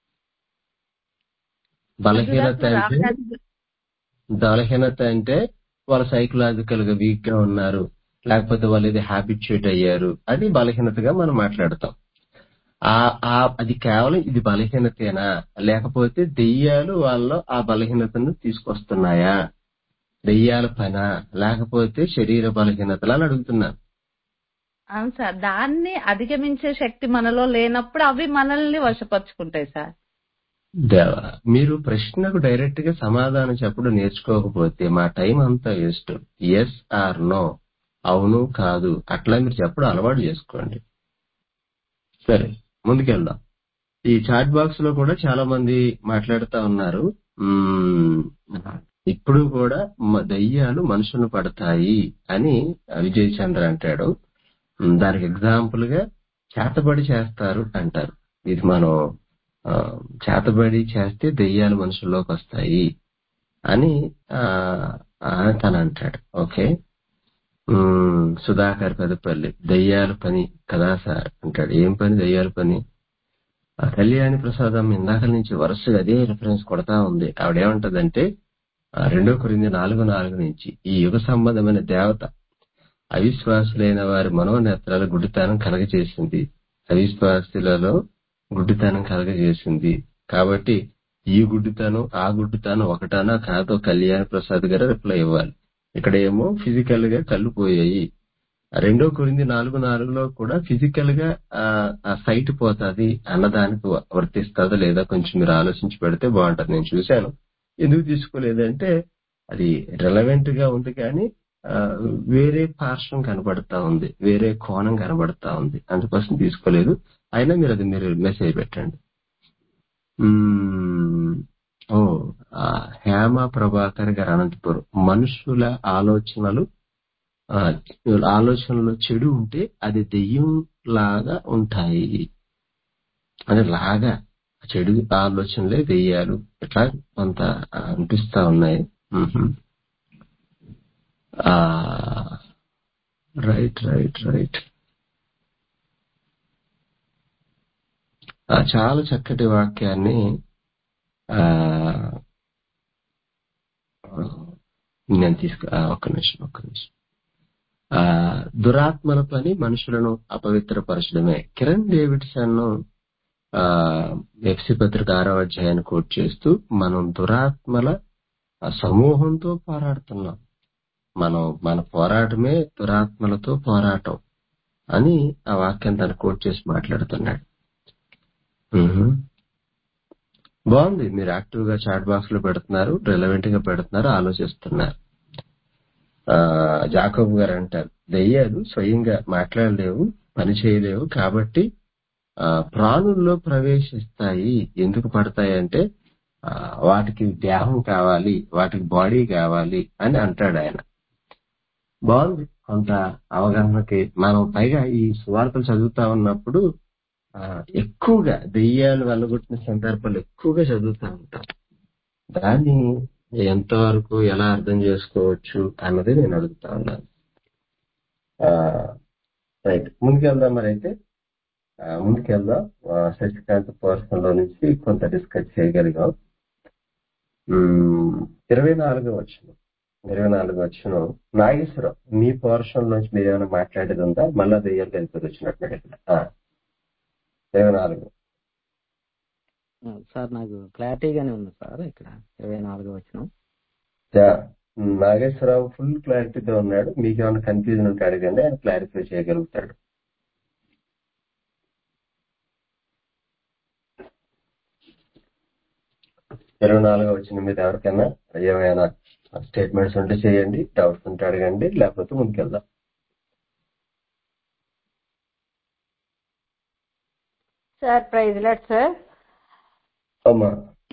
బలహీనత దురాత్మ అంటే రావడానికి బలహీనత అంటే వాళ్ళు సైకలాజికల్ గా వీక్ గా ఉన్నారు లేకపోతే వాళ్ళు ఏదో హ్యాబిట్యూట్ అయ్యారు అది బలహీనతగా మనం మాట్లాడతాం ఆ ఆ అది కేవలం ఇది బలహీనతేనా లేకపోతే దెయ్యాలు వాళ్ళలో ఆ బలహీనతను తీసుకొస్తున్నాయా దెయ్యాల పన లేకపోతే శరీర బలహీనతలు అని అడుగుతున్నాను అవును సార్ దాన్ని అధిగమించే శక్తి మనలో లేనప్పుడు అవి మనల్ని వశపరుచుకుంటాయి సార్ దేవా మీరు ప్రశ్నకు డైరెక్ట్ గా సమాధానం చెప్పడం నేర్చుకోకపోతే మా టైం అంతా వేస్ట్ ఎస్ ఆర్ నో అవును కాదు అట్లా మీరు చెప్పడం అలవాటు చేసుకోండి సరే ముందుకెళ్దాం ఈ చాట్ బాక్స్ లో కూడా చాలా మంది మాట్లాడుతా ఉన్నారు మ్మ్, ఇప్పుడు కూడా మ- దయ్యాలు మనుషులను పడతాయి అని విజయ్ చంద్ర అంటాడు మ్మ్, దానికి ఎగ్జాంపుల్ గా చేతబడి చేస్తారు అంటారు ఇది మనం ఆ, చేతబడి చేస్తే దెయ్యాలు మనుషుల్లోకి వస్తాయి అని ఆ, అని తను అంటాడు ఓకే మ్మ్, సుధాకర్ పెదపల్లి దయ్యాల పని కదా సార్ అంటాడు ఏం పని దయ్యాల పని ఆ కళ్యాణి ప్రసాదం ఇందాక నుంచి వరుసగా అదే రిఫరెన్స్ కొడతా ఉంది ఆవిడేమంటదంటే ఆ రెండో కొరింది నాలుగు నాలుగు నుంచి ఈ యుగ సంబంధమైన దేవత అవిశ్వాసులైన వారి మనోనేత్రాల గుడ్డితనం కలగజేసింది అవిశ్వాసులలో గుడ్డితనం కలగజేసింది కాబట్టి ఈ గుడ్డితనం ఆ గుడ్డితనం ఒకటానా కాదో కళ్యాణ్ ప్రసాద్ గారు రిప్లై ఇవ్వాలి ఇక్కడ ఏమో ఫిజికల్ గా కళ్ళు పోయాయి రెండో కొరింది నాలుగు నాలుగులో కూడా ఫిజికల్ గా ఆ ఆ సైట్ పోతాది అన్నదానికి వ- వర్తిస్తుందా లేదా కొంచెం మీరు ఆలోచించి పెడితే బాగుంటది నేను చూశాను ఎందుకు తీసుకోలేదంటే అది రెలవెంట్ గా ఉంది కానీ ఆ, వేరే పార్శ్వం కనబడతా ఉంది వేరే కోణం కనబడతా ఉంది అందుకోసం తీసుకోలేదు అయినా మీరు అది మీరు మెసేజ్ పెట్టండి మ్మ్. ఓ ఆ, హేమ ప్రభాకర్ గారు అనంతపురం మనుషుల ఆలోచనలు ఆ, ఆలోచనలో చెడు ఉంటే అది దెయ్యం లాగా ఉంటాయి అంటే లాగా చెడు ఆలోచనలే దెయ్యాలు ఇట్లా కొంత ఆ, అనిపిస్తా ఉన్నాయి మ్మ్. ఆ రైట్ రైట్ రైట్ ఆ, చాలా చక్కటి వాక్యాన్ని ఆ నేను తీసుకు ఆ, ఒక్క నిమిషం ఒక్క నిమిషం ఆ దురాత్మల పని మనుషులను అపవిత్రపరచడమే కిరణ్ డేవిడ్సన్ ఆ ఎఫ్సి పత్రిక ఆరో అధ్యాయాన్ని కోట్ చేస్తూ మనం దురాత్మల ఆ సమూహంతో పోరాడుతున్నాం మనం మన పోరాటమే దురాత్మలతో పోరాటం అని ఆ వాక్యం తను కోట్ చేసి మాట్లాడుతున్నాడు మ్మ్. బాగుంది మీరు యాక్టివ్ గా చాట్ బాక్స్ లో పెడుతున్నారు రిలవెంట్ గా పెడుతున్నారు ఆలోచిస్తున్నారు ఆ జాకబ్ గారు అంటారు దెయ్యాలు స్వయంగా మాట్లాడలేవు పని చేయలేవు కాబట్టి ఆ ప్రాణుల్లో ప్రవేశిస్తాయి ఎందుకు పడతాయి అంటే ఆ, వాటికి దేహం కావాలి వాటికి బాడీ కావాలి అని అంటాడు ఆయన బాగుంది కొంత అవగాహనకి మనం పైగా ఈ సువార్తలు చదువుతా ఉన్నప్పుడు ఆ, ఎక్కువగా దెయ్యాలు వెళ్ళగొట్టిన సందర్భాలు ఎక్కువగా చదువుతా ఉంటాం దాన్ని ఎంతవరకు ఎలా అర్థం చేసుకోవచ్చు అన్నది నేను అడుగుతా ఉన్నాను రైట్ ముందుకెళ్దాం మరి అయితే ఆ, ముందుకెళ్దాం ఆ, శశికాంత్ పోర్షన్ లో నుంచి కొంత డిస్కస్ చేయగలిగాం ఉమ్, ఇరవై నాలుగో వచ్చిన ఇరవై నాలుగో వచ్చిన నాగేశ్వరం మీ పోర్షన్ నుంచి మీరు ఏమైనా మాట్లాడేది ఉందా మళ్ళా దెయ్యాలు కలిపి వచ్చినట్టు ఇక్కడ ఆ, ఇరవై నాలుగు ఆ, సార్ నాకు క్లారిటీగానే ఉంది సార్ ఇక్కడ ఇరవై నాలుగో వచ్చిన యా, నాగేశ్వరరావు ఫుల్ క్లారిటీతో ఉన్నాడు మీకు ఏమైనా కన్ఫ్యూజన్ ఉంటే అడగండి ఆయన క్లారిఫై చేయగలుగుతాడు ఇరవై నాలుగో వచ్చిన మీద ఎవరికైనా ఏమైనా స్టేట్మెంట్స్ ఉంటే చేయండి డౌట్స్ ఉంటే అడగండి లేకపోతే ముందుకెళ్దాం సార్ ప్రైజ్ లాట్ సార్ అమ్మా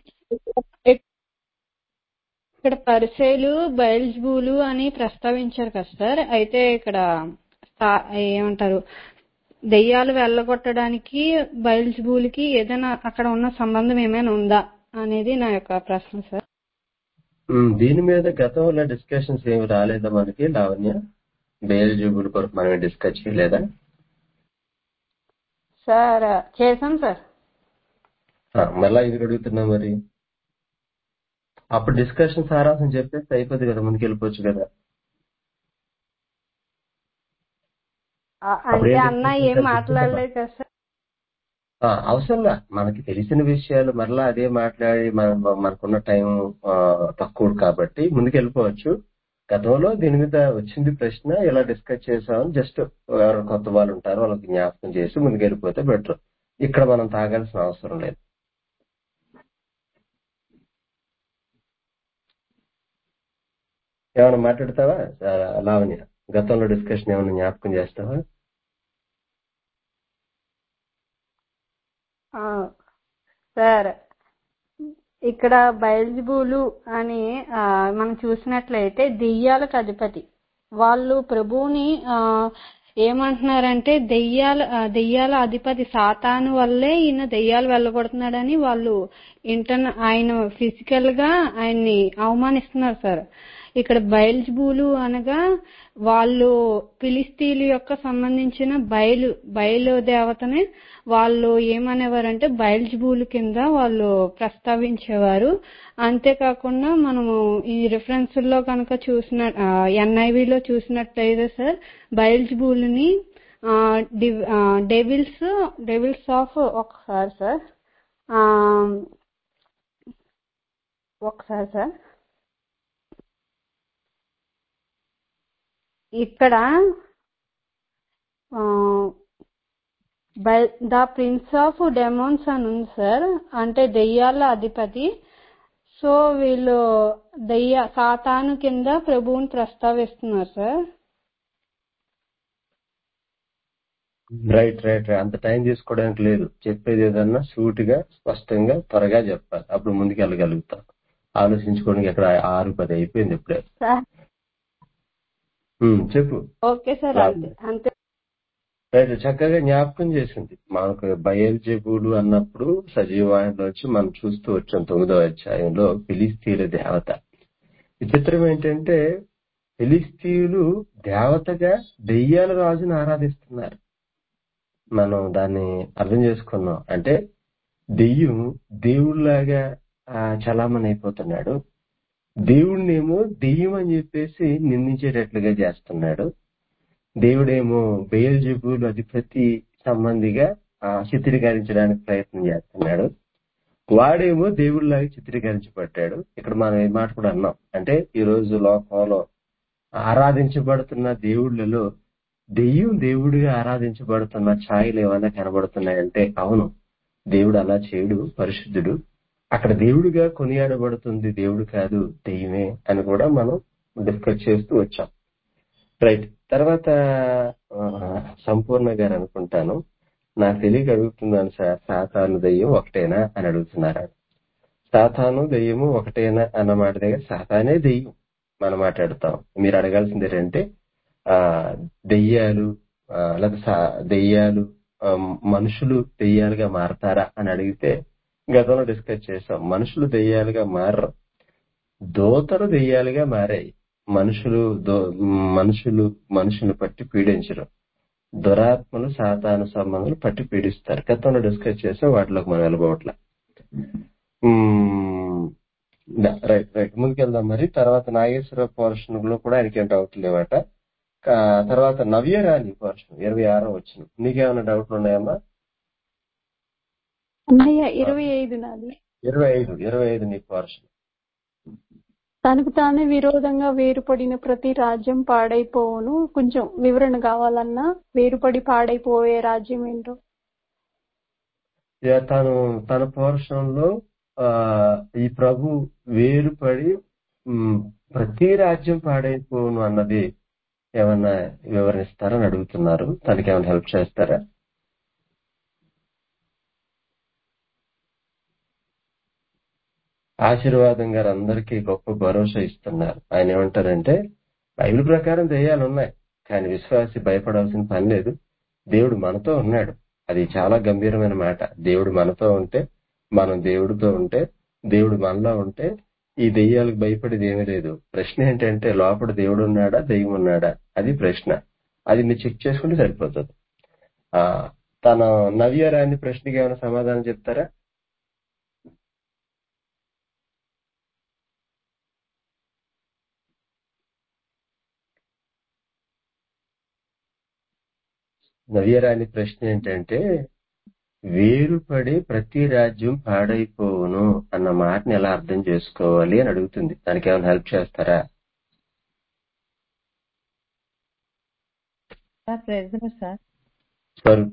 ఇక్కడ పరిచయలు బయల్జుబులు అని ప్రస్తావించారు కదా సార్ అయితే ఇక్కడ స్థా- ఏమంటారు దెయ్యాలు వెళ్ళగొట్టడానికి బయల్జుబులకి ఏదైనా అక్కడ ఉన్న సంబంధం ఏమైనా ఉందా అనేది నా యొక్క ప్రశ్న సార్ ఉమ్, దీని మీద గతంలో డిస్కషన్స్ ఏమి రాలేదా మనకి లావణ్య బేల్ జూబుల్ కొరకు మనం డిస్కస్ చేయలేదా సార్ చేశాం సార్ ఆ, మళ్ళా ఇది అడుగుతున్నా మరి అప్పుడు డిస్కషన్ సారాంశం చెప్పేస్తే అయిపోద్ది కదా ముందుకు వెళ్ళిపోవచ్చు కదా ఆ, అప్పుడు అంటే ఏం అన్న discussion ఏం సార్ మాట్లాడలేదు కదా సార్ ఆ, అవసరంలా మనకి తెలిసిన విషయాలు మరలా అదే మాట్లాడి మన మనకున్న టైం ఆ, తక్కువ కాబట్టి ముందుకు వెళ్ళిపోవచ్చు గతంలో దీని మీద వచ్చింది ప్రశ్న ఎలా డిస్కస్ చేసామని జస్ట్ ఎవరు కొత్త వాళ్ళు ఉంటారో వాళ్ళకి జ్ఞాపకం చేసి ముందుకు వెళ్ళిపోతే బెటర్ ఇక్కడ మనం తాగాల్సిన అవసరం లేదు ఏమైనా మాట్లాడతావా ఆ, లావణ్య గతంలో డిస్కషన్ ఏమైనా జ్ఞాపకం చేస్తావా ఆ, సార్ ఇక్కడ బయల్జుబులు అని ఆ, మనం చూసినట్లయితే దెయ్యాలకు అధిపతి వాళ్ళు ప్రభువుని ఆ, ఏమంటున్నారంటే దెయ్యాల ఆ, దెయ్యాల అధిపతి సాతాను వల్లే ఈయన దెయ్యాలు వెళ్ళగొడుతున్నాడని వాళ్ళు ఇంటర్న ఆయన ఫిజికల్ గా ఆయన్ని అవమానిస్తున్నారు సార్ ఇక్కడ బయల్జుబులు అనగా వాళ్ళు ఫిలిస్తీన్ల యొక్క సంబంధించిన బయలు బయలు దేవతనే వాళ్ళు ఏమనేవారంటే బయల్జుబులు కింద వాళ్ళు ప్రస్తావించేవారు అంతేకాకుండా మనము ఈ రిఫరెన్స్ లో కనుక చూసిన ఎన్ఐవిలో చూసినట్లయితే సార్ బయల్జుబుల్ని డెవిల్స్ డెవిల్స్ ఆఫ్ ఒకసారి సార్ ఆ, ఒకసారి సార్ ఇక్కడ ద ప్రిన్స్ ఆఫ్ డెమోన్స్ అని ఉంది సార్ అంటే దెయ్యాల అధిపతి సో వీళ్ళు దెయ్య సాతాను కింద ప్రభువుని ప్రస్తావిస్తున్నారు సార్ రైట్ రైట్ రైట్ అంత టైం తీసుకోవడానికి లేదు చెప్పేది ఏదన్నా సూటిగా స్పష్టంగా త్వరగా చెప్పాలి అప్పుడు ముందుకు వెళ్ళగలుగుతాం ఆలోచించుకోవడానికి ఎక్కడ ఆరు పది అయిపోయింది ఇప్పుడే సార్ ఉమ్, చెప్పు ఓకే సార్ అంతే అంతే రైట్ చక్కగా జ్ఞాపకం చేసింది మనకు బయల్జెబులు అన్నప్పుడు సజీవాయంలోంచి మనం చూస్తూ వచ్చాం తొమ్మిదో అధ్యాయంలో ఫిలిస్తీన్ల దేవత విచిత్రం ఏంటంటే ఫిలిస్తీన్లు దేవతగా దెయ్యాల రాజును ఆరాధిస్తున్నారు మనం దాన్ని అర్థం చేసుకున్నాం అంటే దెయ్యం దేవుళ్లాగా ఆ, చలామణి అయిపోతున్నాడు దేవుణ్ణేమో దెయ్యం అని చెప్పేసి నిందించేటట్లుగా చేస్తున్నాడు దేవుడేమో బయల్జెబుల్ అధిపతి సంబంధిగా ఆ, చిత్రీకరించడానికి ప్రయత్నం చేస్తున్నాడు వాడేమో దేవుడిలాగా చిత్రీకరించబడ్డాడు ఇక్కడ మనం ఈ మాట కూడా అన్నాం అంటే ఈ రోజు లోకంలో ఆరాధించబడుతున్న దేవుళ్ళలో దెయ్యం దేవుడిగా ఆరాధించబడుతున్న ఛాయలు ఏమైనా కనబడుతున్నాయంటే అవును దేవుడు అలా చేయడు పరిశుద్ధుడు అక్కడ దేవుడిగా కొనియాడబడుతుంది దేవుడు కాదు దెయ్యమే అని కూడా మనం డిస్కస్ చేస్తూ వచ్చాం రైట్ తర్వాత ఆ, సంపూర్ణ గారు అనుకుంటాను నాకు తెలియక అడుగుతున్నాను సార్ సాతాను దెయ్యం ఒకటేనా అని అడుగుతున్నారా సాతాను దెయ్యము ఒకటేనా అన్న మాట దగ్గర సాతానే దెయ్యం మనం మాట్లాడతాం మీరు అడగాల్సింది ఏంటంటే ఆ దెయ్యాలు ఆ, లేదా సా- దెయ్యాలు ఆ, మనుషులు దెయ్యాలుగా మారతారా అని అడిగితే గతంలో డిస్కస్ చేసాం మనుషులు దెయ్యాలుగా మారరు దోతలు దెయ్యాలుగా మారాయి మనుషులు దో- మనుషులు మనుషులు పట్టి పీడించరు దురాత్మలు సాతాను సంబంధాలు పట్టి పీడిస్తారు గతంలో డిస్కస్ చేసాం వాటిలోకి మనం వెళ్ళబోట్ల రైట్ రైట్ ముందుకెళ్దాం మరి తర్వాత నాగేశ్వర పోర్షన్ లో కూడా ఆయనకి ఏం డౌట్ లేవట కా- తర్వాత నవ్య రాణి పోర్షన్ ఇరవై ఆరో వచ్చిన నీకేమైనా డౌట్లు ఉన్నాయమ్మా అన్నయ్య ఇరవై ఐదు నాది ఇరవై ఐదు ఇరవై ఐదు నీ పోర్షన్ తనకు తానే విరోధంగా వేరుపడిన ప్రతి రాజ్యం పాడైపోవును కొంచెం వివరణ కావాలన్నా వేరుపడి పాడైపోయే రాజ్యం ఏంటో ఇక తను తన పోర్షన్లో ఆ ఈ ప్రభు వేరుపడి ఉమ్, ప్రతి రాజ్యం పాడైపోను అన్నది ఏమన్నా వివరిస్తారని అడుగుతున్నారు తనకి ఏమైనా హెల్ప్ చేస్తారా ఆశీర్వాదం గారు అందరికీ గొప్ప భరోసా ఇస్తున్నారు ఆయన ఏమంటారంటే బైబిల్ ప్రకారం దెయ్యాలు ఉన్నాయి కానీ విశ్వాసి భయపడాల్సిన పని లేదు దేవుడు మనతో ఉన్నాడు అది చాలా గంభీరమైన మాట దేవుడు మనతో ఉంటే మనం దేవుడితో ఉంటే దేవుడు మనలో ఉంటే ఈ దెయ్యాలకు భయపడేది ఏమీ లేదు ప్రశ్న ఏంటంటే లోపల దేవుడు ఉన్నాడా దెయ్యం ఉన్నాడా అది ప్రశ్న అది మీరు చెక్ చేసుకుంటే సరిపోతుంది ఆ తన నవ్య రాని ప్రశ్నకి ఏమైనా సమాధానం చెప్తారా నవ్యరాని ప్రశ్న ఏంటంటే వేరుపడి ప్రతి రాజ్యం పాడైపోవును అన్న మాటని ఎలా అర్థం చేసుకోవాలి అని అడుగుతుంది దానికి ఏమైనా హెల్ప్ చేస్తారా సార్ ప్రెసిడెంట్ సార్ స్వరూప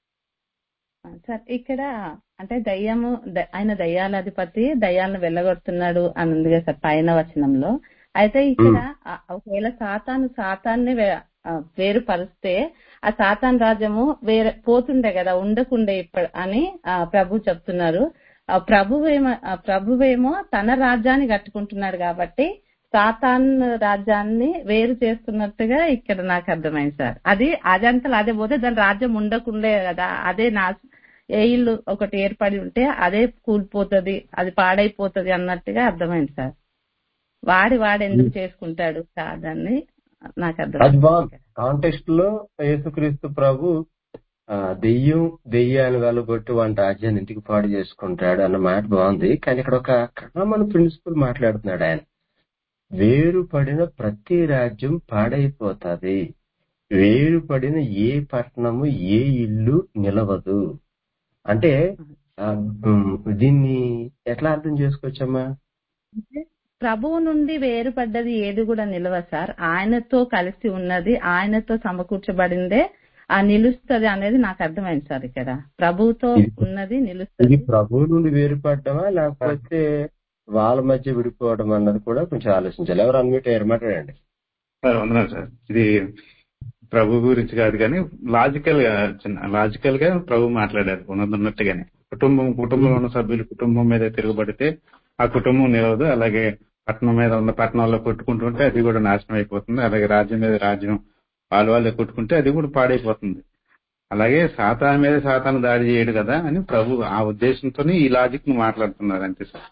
ఆ, సార్ ఇక్కడ అంటే దయ్యము ద- ఆయన దయ్యాలాధిపతి దయ్యాలను వెళ్ళగొడుతున్నాడు అని ఉంది కదా సార్ పైన వచనంలో అయితే ఇక్కడ ఆ, ఒకవేళ సాతాను సాతాన్ని వే- ఆ, వేరుపరిస్తే ఆ సాతాన్ రాజ్యము వేరే పోతుండే కదా ఉండకుండే ఇప్పుడు అని ఆ, ప్రభు చెప్తున్నారు ఆ ప్రభువేమో ఆ ప్రభువేమో తన రాజ్యాన్ని కట్టుకుంటున్నాడు కాబట్టి సాతాన్ రాజ్యాన్ని వేరు చేస్తున్నట్టుగా ఇక్కడ నాకు అర్థమైంది సార్ అది అదంతలో అదే పోతే దాని రాజ్యం ఉండకుండే కదా అదే నా ఏ ఇల్లు ఒకటి ఏర్పడి ఉంటే అదే కూలిపోతుంది అది పాడైపోతుంది అన్నట్టుగా అర్థమైంది సార్ వాడి వాడు ఎందుకు చేసుకుంటాడు దాన్ని నాకు అది అర్థమైంది బాగుంది కాంటెక్స్ట్ లో యేసుక్రీస్తు ప్రభు ఆ, దెయ్యం దెయ్యాన్ని వెళ్ళగొట్టి వాడి రాజ్యాన్ని ఇంటికి పాడు చేసుకుంటాడు అన్న మాట బాగుంది కానీ ఇక్కడ ఒక కామన్ ప్రిన్సిపల్ మాట్లాడుతున్నాడు ఆయన వేరుపడిన ప్రతి రాజ్యం పాడైపోతాది వేరుపడిన ఏ పట్టణము ఏ ఇల్లు నిలవదు అంటే ఆ, ఉమ్, దీన్ని ఎట్లా అర్థం చేసుకోవచ్చమ్మా అంటే ప్రభువు నుండి వేరుపడ్డది ఏది కూడా నిలవ సార్ ఆయనతో కలిసి ఉన్నది ఆయనతో సమకూర్చబడిందే ఆ నిలుస్తది అనేది నాకు అర్థమైంది సార్ ఇక్కడ ప్రభువుతో ఇది ఉన్నది ఇది నిలుస్తది ప్రభువు నుండి వేరుపడటమా లేకపోతే వాళ్ళ మధ్య విడిపోవడం అన్నది కూడా కొంచెం ఆలోచించాలి ఎవరు అన్మిట్ అయ్యారు మాట్లాడండి సార్ వందనాలు సార్ ఇది ప్రభు గురించి కాదు కానీ లాజికల్ గా చిన్న లాజికల్ గా ప్రభు మాట్లాడారు ఉన్నది ఉన్నట్టుగానే కుటుంబం కుటుంబంలో ఉన్న సభ్యులు కుటుంబం మీద తిరగబడితే ఆ కుటుంబం నిలవదు అలాగే పట్టణం మీద ఉన్న పట్టణంలో కొట్టుకుంటుంటే అది కూడా నాశనం అయిపోతుంది అలాగే రాజ్యం మీద రాజ్యం వాళ్ళ వాళ్ళే కొట్టుకుంటే అది కూడా పాడైపోతుంది అలాగే సాతాన్ మీద సాతాను దాడి చేయడు కదా అని ప్రభు ఆ ఉద్దేశంతోనే ఈ లాజిక్ ను మాట్లాడుతున్నారు అంతే సార్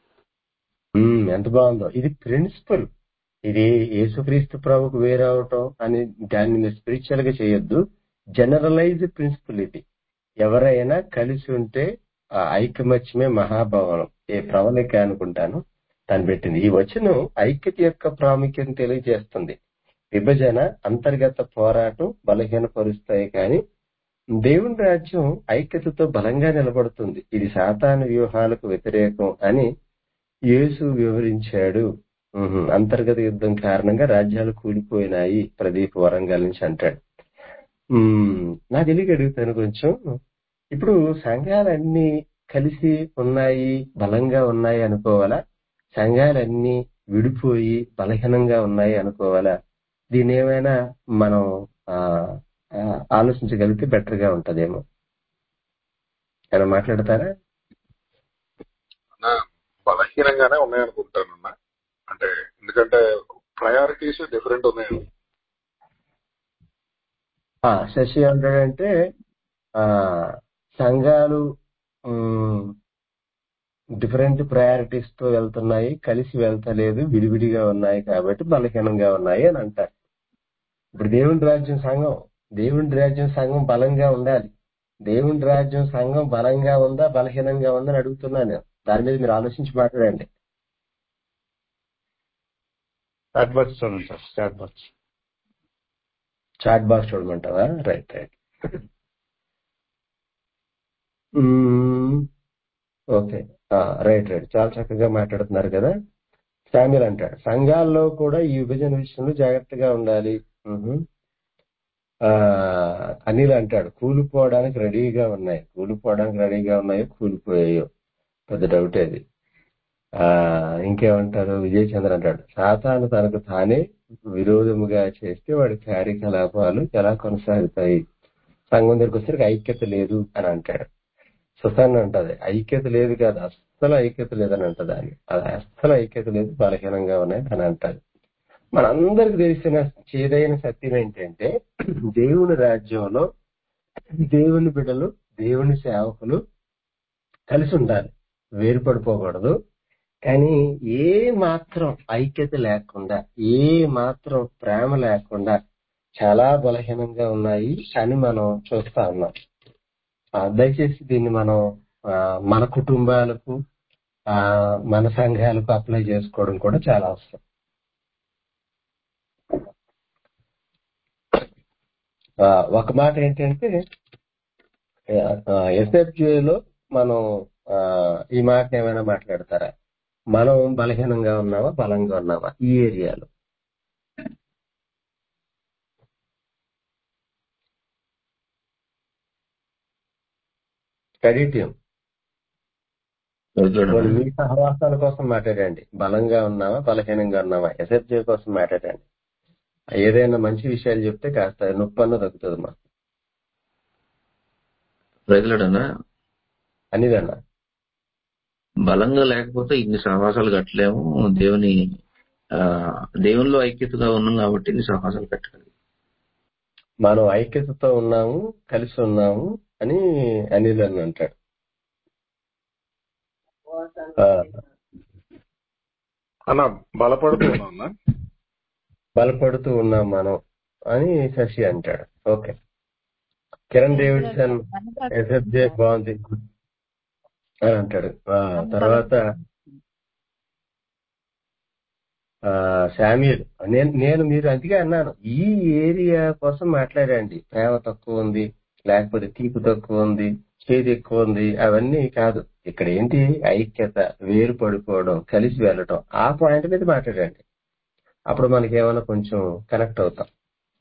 ఉమ్, ఎంత బాగుందో ఇది ప్రిన్సిపల్ ఇది యేసుక్రీస్తు ప్రభుకు వేరవటం అని దాన్ని స్పిరిచువల్ గా చేయొద్దు జనరలైజ్ ప్రిన్సిపల్ ఇది ఎవరైనా కలిసి ఉంటే ఆ ఐకమత్యమే మహాభవనం ఏ ప్రవళిక అనుకుంటాను దాన్ని పెట్టింది ఈ వచనం ఐక్యత యొక్క ప్రాముఖ్యత తెలియజేస్తుంది విభజన అంతర్గత పోరాటం బలహీనపరుస్తాయి కానీ దేవుని రాజ్యం ఐక్యతతో బలంగా నిలబడుతుంది ఇది సాతాను వ్యూహాలకు వ్యతిరేకం అని యేసు వివరించాడు ఉహుం, అంతర్గత యుద్ధం కారణంగా రాజ్యాలు కూలిపోయినాయి ప్రదీప్ వరంగల్ నుంచి అంటాడు ఉమ్, నాకు తెలియక అడుగుతాను కొంచెం ఇప్పుడు సంఘాలన్నీ కలిసి ఉన్నాయి బలంగా ఉన్నాయి అనుకోవాలా సంఘాలన్నీ విడిపోయి బలహీనంగా ఉన్నాయి అనుకోవాలా దీని ఏమైనా మనం ఆ, ఆ, ఆలోచించగలిగితే బెటర్ గా ఉంటదేమో ఏమైనా మాట్లాడతారా అన్నా, బలహీనంగానే ఉన్నాయనుకుంటానన్నా అంటే ఎందుకంటే ప్రయారిటీస్ డిఫరెంట్ ఉన్నాయి ఆ, శశి ఏమంటాడంటే ఆ సంఘాలు డిఫరెంట్ ప్రయారిటీస్ తో వెళ్తున్నాయి కలిసి వెళ్తలేదు విడివిడిగా ఉన్నాయి కాబట్టి బలహీనంగా ఉన్నాయి అని అంటారు ఇప్పుడు దేవుని రాజ్యం సంఘం దేవుని రాజ్యం సంఘం బలంగా ఉండాలి దేవుని రాజ్యం సంఘం బలంగా ఉందా బలహీనంగా ఉందా అని అడుగుతున్నాను నేను. దాని మీద మీరు ఆలోచించి మాట్లాడండి చాట్ బాక్స్ చూడండి sir chat box chat box చూడమంటావా right right okay right right చాలా చక్కగా మాట్లాడుతున్నారు కదా శామ్యుల్ అంటాడు సంఘాల్లో కూడా ఈ విభజన విషయంలో జాగ్రత్తగా ఉండాలి మ్హూ. ఆ అనిల్ అంటాడు కూలిపోవడానికి రెడీగా ఉన్నాయి కూలిపోవడానికి రెడీగా ఉన్నాయో కూలిపోయాయో పెద్ద డౌట్ అది ఆ ఇంకేమంటారు విజయ్ చంద్ర అంటాడు సాతాను తనకు తానే విరోధముగా చేస్తే వాడి కార్యకలాపాలు ఎలా కొనసాగుతాయి సంఘం దగ్గరికి వచ్చేసరికి ఐక్యత లేదు అని అంటాడు సుసాన్ అంటది ఐక్యత లేదు కాదు అస్సలు ఐక్యత లేదని అంటది అని అది అస్సలు ఐక్యత లేదు బలహీనంగా ఉన్నాయి అని అంటది మనందరికి తెలిసిన చేదైన సత్యం ఏంటంటే దేవుని రాజ్యంలో దేవుని బిడ్డలు దేవుని సేవకులు కలిసి ఉండాలి వేరుపడిపోకూడదు కానీ ఏ మాత్రం ఐక్యత లేకుండా ఏ మాత్రం ప్రేమ లేకుండా చాలా బలహీనంగా ఉన్నాయి అని మనం చూస్తా ఉన్నాం ఆ, దయచేసి దీన్ని మనం ఆ, మన కుటుంబాలకు ఆ, మన సంఘాలకు అప్లై చేసుకోవడం కూడా చాలా అవసరం ఆ, ఒక మాట ఏంటంటే ఎస్ఎఫ్జేలో మనం ఆ, ఈ మాట ఏమైనా మాట్లాడతారా మనం బలహీనంగా ఉన్నామా బలంగా ఉన్నామా ఈ ఏరియాలో స్టడీ టీం వాళ్ళు మీ సహవాసాల కోసం మాట్లాడండి బలంగా ఉన్నామా బలహీనంగా ఉన్నామా ఎస్ఎఫ్జే కోసం మాట్లాడండి ఏదైనా మంచి విషయాలు చెప్తే కాస్త నొప్పన్న తగ్గుతుంది మాకు ప్రజలడనా అనిదన్న బలంగా లేకపోతే ఇన్ని సహవాసాలు కట్టలేము దేవుని ఆ దేవునిలో ఐక్యతగా ఉన్నాం కాబట్టి ఇన్ని సహవాసాలు కట్టగలిగాం మనం ఐక్యతతో ఉన్నాము కలిసి ఉన్నాము అని అనిల్ అని అంటాడు ఆ, అన్న బలపడుతూ ఉన్నా బలపడుతూ ఉన్నాం మనం అని శశి అంటాడు ఓకే కిరణ్ డేవిడ్సన్ ఎస్ఎఫ్జే బాగుంది అని అంటాడు ఆ, తర్వాత ఆ, శామ్యూల్ నేను నేను మీరు అందుకే అన్నాను ఈ ఏరియా కోసం మాట్లాడండి ప్రేమ తక్కువ ఉంది లేకపోతే తీపి తక్కువ ఉంది చేతి ఎక్కువ ఉంది అవన్నీ కాదు ఇక్కడ ఏంటి ఐక్యత వేరు పడిపోవడం కలిసి వెళ్ళటం ఆ పాయింట్ మీద మాట్లాడండి అప్పుడు మనకి ఏమైనా కొంచెం కనెక్ట్ అవుతాం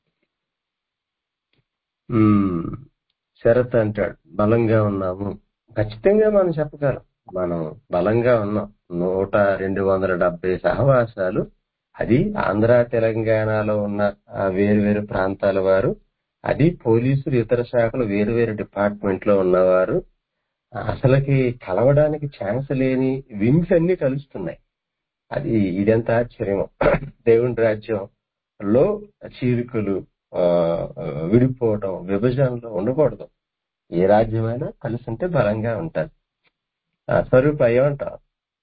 ఉమ్, శరత్ అంటాడు బలంగా ఉన్నాము ఖచ్చితంగా మనం చెప్పగలం మనం బలంగా ఉన్నాం నూట రెండు వందల డెబ్బై సహవాసాలు అది ఆంధ్ర తెలంగాణలో ఉన్న ఆ వేరు వేరు ప్రాంతాల వారు అది పోలీసులు ఇతర శాఖలు వేరు వేరు డిపార్ట్మెంట్ లో ఉన్నవారు అసలుకి కలవడానికి ఛాన్స్ లేని వింగ్స్ అన్ని కలుస్తున్నాయి అది ఇదెంత ఆశ్చర్యం దేవుని రాజ్యంలో చీలికలు ఆ, విడిపోవటం విభజనలో ఉండకూడదు ఏ రాజ్యమైనా కలిసి ఉంటే బలంగా ఉంటుంది స్వరూప ఏమంటావు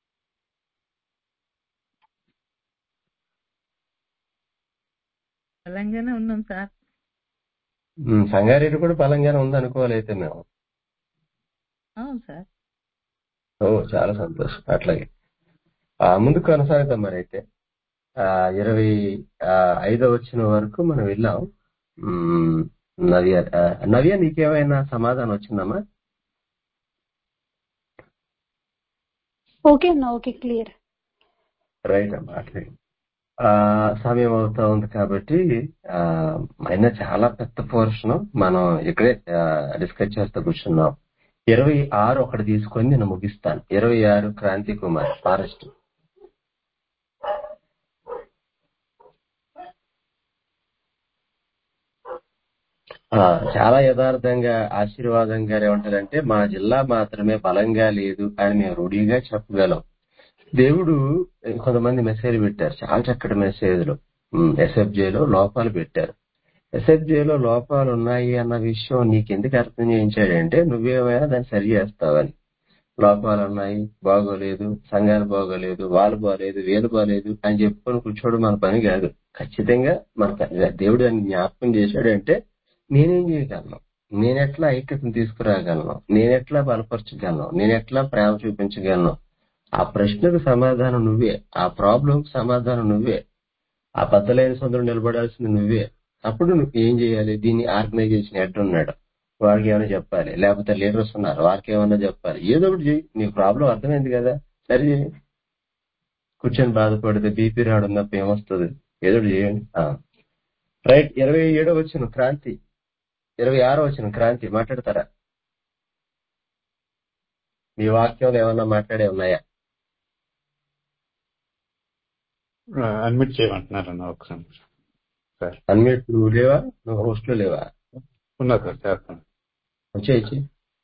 బలంగానే ఉన్నాం సార్ ఉమ్, సంగారెడ్డి కూడా బలంగానే ఉంది అనుకోవాలి అయితే మేము అవును సార్ ఓ చాలా సంతోషం అట్లాగే ఆ, ముందు కొనసాగుతాం మరి అయితే ఆ, ఇరవై ఆ, ఐదో వచ్చిన వరకు మనం వెళ్ళాం ఉమ్, నవ్య ఆ, నవ్య నీకేమైనా సమాధానం వచ్చిందమ్మా ఓకే అన్న ఓకే క్లియర్ రైట్ అమ్మా అట్లే ఆ, సమయం అవుతా ఉంది కాబట్టి ఆ, అయినా చాలా పెద్ద పోర్షన్ మనం ఇక్కడే డిస్కస్ చేస్తూ కూర్చున్నాం ఇరవై ఆరు ఒకటి తీసుకొని నేను ముగిస్తాను ఇరవై ఆరు క్రాంతి కుమార్ ఫారెస్ట్ ఆ, చాలా యథార్థంగా ఆశీర్వాదంగా ఏమంటారంటే మా జిల్లా మాత్రమే బలంగా లేదు అని మేము రూఢిగా చెప్పగలం దేవుడు కొంతమంది మెసేజ్ పెట్టారు చాలా చక్కటి మెసేజ్లు ఎస్ఎఫ్జేలో లోపాలు పెట్టారు ఎస్ఎఫ్జేలో లోపాలు ఉన్నాయి అన్న విషయం నీకెందుకు అర్థం చేయించాడంటే నువ్వేమైనా దాన్ని సరి చేస్తావని లోపాలు ఉన్నాయి బాగోలేదు సంఘాలు బాగోలేదు వాళ్ళు బాగోలేదు వీళ్ళు బాగోలేదు అని చెప్పుకొని కూర్చోవడం మన పని కాదు ఖచ్చితంగా మన పని. దేవుడు దాన్ని జ్ఞాపకం చేశాడంటే నేనేం చేయగలను నేనెట్లా ఐక్యతను తీసుకురాగలను నేనెట్లా బలపరచగలను నేనెట్లా ప్రేమ చూపించగలను ఆ ప్రశ్నకు సమాధానం నువ్వే ఆ ప్రాబ్లం సమాధానం నువ్వే ఆ బద్దలైన సొందరం నిలబడాల్సింది నువ్వే అప్పుడు నువ్వు ఏం చేయాలి దీన్ని ఆర్గనైజేషన్ హెడ్ ఉన్నాడు వాడికి ఏమైనా చెప్పాలి లేకపోతే లీడర్స్ ఉన్నారు వారికి ఏమైనా చెప్పాలి ఏదో ఒకటి చేయి నీకు ప్రాబ్లం అర్థమైంది కదా సరి చేయి కూర్చొని బాధపడితే బీపీ రావడం తప్ప ఏమొస్తుంది ఏదో ఒకటి చేయండి ఆ. రైట్ ఇరవై ఏడో వచ్చిన క్రాంతి ఇరవై ఆరో వచ్చిన క్రాంతి మాట్లాడతారా మీ వాక్యంలో ఏమన్నా మాట్లాడే ఉన్నాయా అడ్మిట్ చేయమంటున్నారన్న ఒకసారి సార్ అన్మ్యూట్ నువ్వు లేవా నువ్వు హోస్ట్ లో లేవా ఉన్నా సార్ చేస్తాను వచ్చేయచ్చు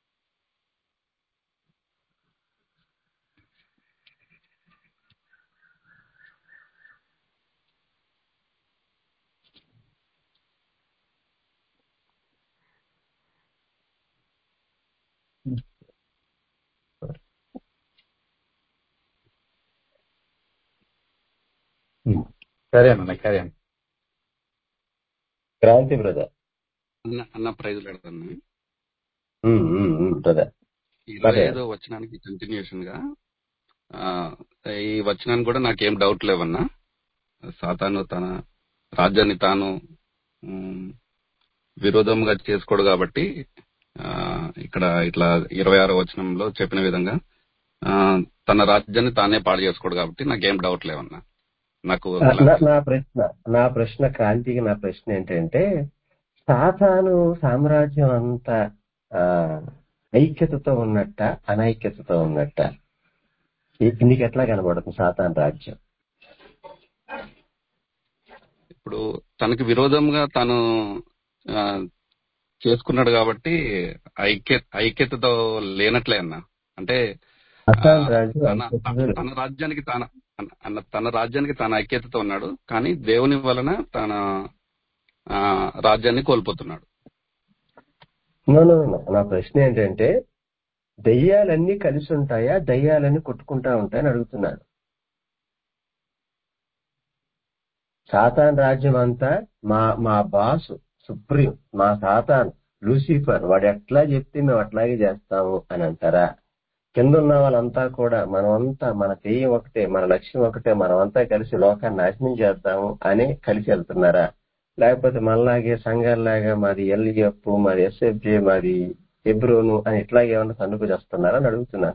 సరే అన్న సరే అన్న క్రాంతి బ్రదర్ అన్న అన్న ప్రైజ్ పెడతాను బ్రదర్ ఇరవై అదే. ఐదో వచనానికి కంటిన్యూషన్ గా ఆ, ఈ వచనానికి కూడా నాకేం డౌట్ లేవన్నా సాతాను తన రాజ్యాన్ని తాను ఉమ్, విరోధంగా చేసుకోడు కాబట్టి ఆ, ఇక్కడ ఇట్లా ఇరవై ఆరో వచనంలో చెప్పిన విధంగా ఆ, తన రాజ్యాన్ని తానే పాడు చేసుకోడు కాబట్టి నాకేం డౌట్ లేవన్నా నాకు నా నా ప్రశ్న నా ప్రశ్న క్రాంతికి నా ప్రశ్న ఏంటంటే సాతాను సామ్రాజ్యం అంతా ఆ, ఐక్యతతో ఉన్నట్ట అనైక్యతతో ఉన్నట్ట ఈ- నీకు ఎట్లా కనబడుతుంది సాతాన్ రాజ్యం ఇప్పుడు తనకి విరోధంగా తను ఆ, చేసుకున్నాడు కాబట్టి ఐక్య ఐక్యతతో లేనట్లే అన్న అంటే ఆ, సాతాన్ రాజ్యం తన ఐక్యతతో లేదు. తన రాజ్యానికి తన అన్న- అన్న తన రాజ్యానికి తన ఐక్యతతో ఉన్నాడు కానీ దేవుని వలన తన ఆ, రాజ్యాన్ని కోల్పోతున్నాడు No, no, no. నా ప్రశ్న ఏంటంటే దయ్యాలన్నీ కలిసి ఉంటాయా దయ్యాలన్నీ కొట్టుకుంటా ఉంటాయని అడుగుతున్నాను సాతాన్ రాజ్యం అంతా మా మా బాసు సుప్రీం మా సాతాన్ లూసిఫర్ వాడు ఎట్లా చెప్తే మేము అట్లాగే చేస్తాము అని అంటారా కింద ఉన్న వాళ్ళంతా కూడా మనమంతా మన ధ్యేయం ఒకటే మన లక్ష్యం ఒకటే మనమంతా కలిసి లోకాన్ని నాశనం చేద్దాము అని కలిసి వెళ్తున్నారా లేకపోతే మనలాగే సంఘాలలాగా మాది ఎల్ఈఎఫ్ మాది ఎస్ఎఫ్జే మాది ఎబ్రోను అని ఇట్లాగే ఏమన్నా తన్నుకు చేస్తున్నారా అని అడుగుతున్నాను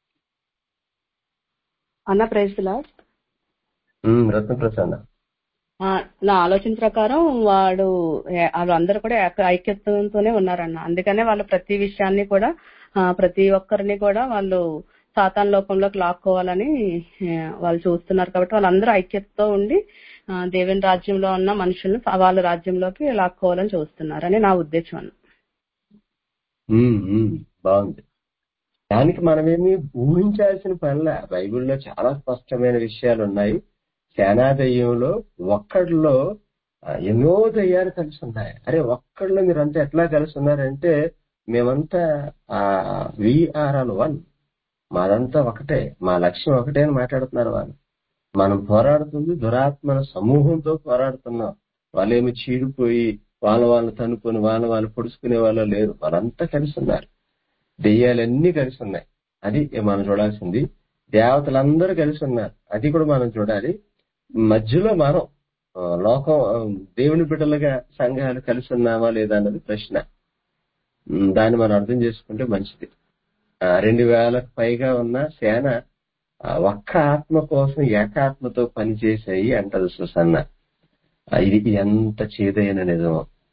అన్న praise Lord um, Ratna Prasanna ఆ, నా ఆలోచన ప్రకారం వాడు ఏ- వాళ్ళందరూ కూడా ఏక- ఐక్యతతోనే ఉన్నారన్న అందుకనే వాళ్ళు ప్రతి విషయాన్ని కూడా ఆ, ప్రతి ఒక్కరిని కూడా వాళ్ళు సాతాన్ లోకంలోకి లాక్కోవాలని ఏ, వాళ్ళు చూస్తున్నారు కాబట్టి వాళ్ళందరూ ఐక్యతతో ఉండి ఆ, దేవుని రాజ్యంలో ఉన్న మనుషుల్ని వాళ్ళ రాజ్యంలోకి లాక్కోవాలని చూస్తున్నారని నా ఉద్దేశం అన్న ఉమ్, ఉమ్, బాగుంది దానికి మనమేమి ఊహించాల్సిన పనిలే బైబిల్లో చాలా స్పష్టమైన విషయాలు ఉన్నాయి సేనాదయ్యంలో ఒక్కడిలో ఆ, ఎన్నో దయ్యాలు కలిసి ఉన్నాయి అరే ఒక్కడిలో మీరంతా ఎట్లా కలిసి ఉన్నారంటే మేమంతా విఆర్ అని వన్ మాదంతా ఒకటే మా లక్ష్యం ఒకటే అని మాట్లాడుతున్నారు వాళ్ళు మనం పోరాడుతుంది దురాత్మల సమూహంతో పోరాడుతున్నాం వాళ్ళేమి చీడిపోయి వాళ్ళ వాళ్ళు తనుకొని వాళ్ళ వాళ్ళు పొడుచుకునే వాళ్ళు లేరు వాళ్ళంతా కలిసి ఉన్నారు దెయ్యాలన్నీ కలిసి ఉన్నాయి అది మనం చూడాల్సింది దేవతలందరూ కలిసి ఉన్నారు అది కూడా మనం చూడాలి మధ్యలో మనం ఆ, లోకం ఆ, దేవుని బిడ్డలుగా సంఘాలు కలిసి ఉన్నామా లేదా అన్నది ప్రశ్న ఉమ్, దాన్ని మనం అర్థం చేసుకుంటే మంచిది ఆ, రెండు వేలకు పైగా ఉన్న సేన ఆ, ఒక్క ఆత్మ కోసం ఏకాత్మతో పనిచేసాయి అంటది సుసన్న ఆ, ఇది ఎంత చేదైన నిజమో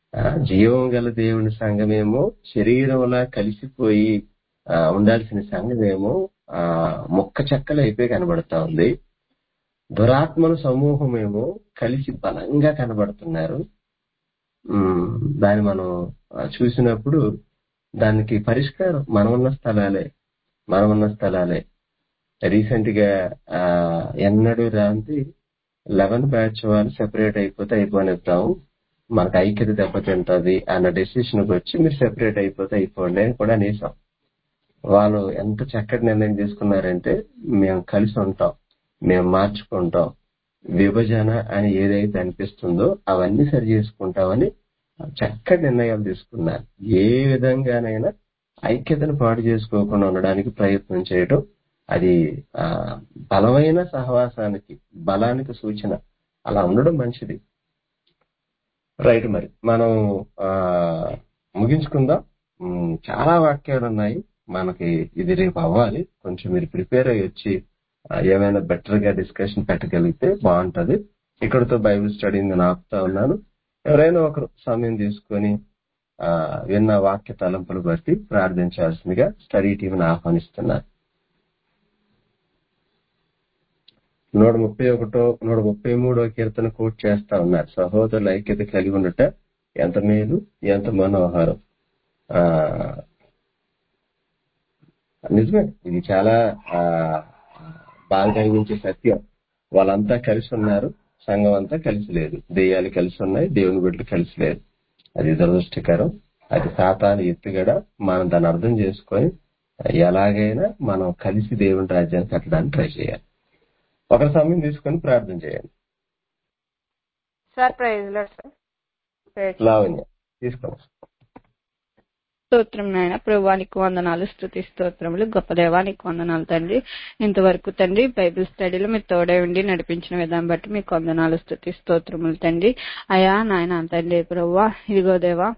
ఆ, జీవం గల దేవుని సంఘమేమో శరీరంలా కలిసిపోయి ఆ, ఉండాల్సిన సంఘమేమో ఆ మొక్క చెక్కలు అయిపోయి కనబడతా ఉంది దురాత్మల సమూహమేమో కలిసి బలంగా కనబడుతున్నారు ఉమ్, దాన్ని మనం ఆ, చూసినప్పుడు దానికి పరిష్కారం మనం ఉన్న స్థలాలే మనం ఉన్న స్థలాలే రీసెంట్ గా ఆ, ఎన్నడూ రాంది లెవెన్ బ్యాచ్ వాళ్ళు సెపరేట్ అయిపోతే అయిపోనిద్దాం మనకు ఐక్యత దెబ్బతింటది అన్న డెసిషన్ కి వచ్చి మీరు సెపరేట్ అయిపోతే అయిపోండి అని కూడా అనేసాం వాళ్ళు ఎంత చక్కటి నిర్ణయం తీసుకున్నారంటే మేము కలిసి ఉంటాం మేము మార్చుకుంటాం విభజన అని ఏదైతే అనిపిస్తుందో అవన్నీ సరి చేసుకుంటామని చక్కటి నిర్ణయాలు తీసుకున్నారు ఏ విధంగానైనా ఐక్యతను పాడు చేసుకోకుండా ఉండడానికి ప్రయత్నం చేయడం అది ఆ, బలమైన సహవాసానికి బలానికి సూచన అలా ఉండడం మంచిది రైట్ మరి మనం ఆ ముగించుకుందాం ఉమ్, చాలా వాక్యాలు ఉన్నాయి మనకి ఇది రేపు అవ్వాలి కొంచెం మీరు ప్రిపేర్ అయ్యి వచ్చి ఆ, ఏమైనా బెటర్ గా డిస్కషన్ పెట్టగలిగితే బాగుంటది ఇక్కడతో బైబిల్ స్టడీ నేను ఆపుతా ఉన్నాను ఎవరైనా ఒకరు సమయం తీసుకొని ఆ విన్న వాక్య తలంపులు బట్టి ప్రార్థించాల్సిందిగా స్టడీ టీంని ఆహ్వానిస్తున్నారు నూట ముప్పై ఒకటో నూట ముప్పై మూడో కీర్తన కోట్ చేస్తా ఉన్నారు సహోదరుల ఐక్యత కలిగి ఉండట ఎంత మేలు ఎంత మనోహరం ఆ నిజమే ఇది చాలా ఆ బాగా కలిగించే సత్యం వాళ్ళంతా కలిసి ఉన్నారు సంఘం అంతా కలిసి లేదు దెయ్యాలు కలిసి ఉన్నాయి దేవుని బిడ్డలు కలిసి లేదు అది దురదృష్టకరం అది సాతాను ఎత్తుగడ మనం దాన్ని అర్థం చేసుకొని ఎలాగైనా మనం కలిసి దేవుని రాజ్యాన్ని కట్టడానికి ట్రై చేయాలి ఒకరి సమయం తీసుకొని ప్రార్థన చేయండి సార్ ప్రైజ్ లో సార్ ప్రైజ్ లావణ్య తీసుకోండి స్తోత్రం నాయన ప్రభువానికి వందనాలు స్థుతి స్తోత్రములు గొప్ప దేవానికి వందనాలు తండ్రి ఇంతవరకు తండ్రి బైబిల్ స్టడీలో మీరు తోడే ఉండి నడిపించిన విధానం బట్టి మీకు వందనాలు స్థుతి స్తోత్రములు తండ్రి అయా నాయన తండ్రి ప్రభువా ఇదిగో దేవా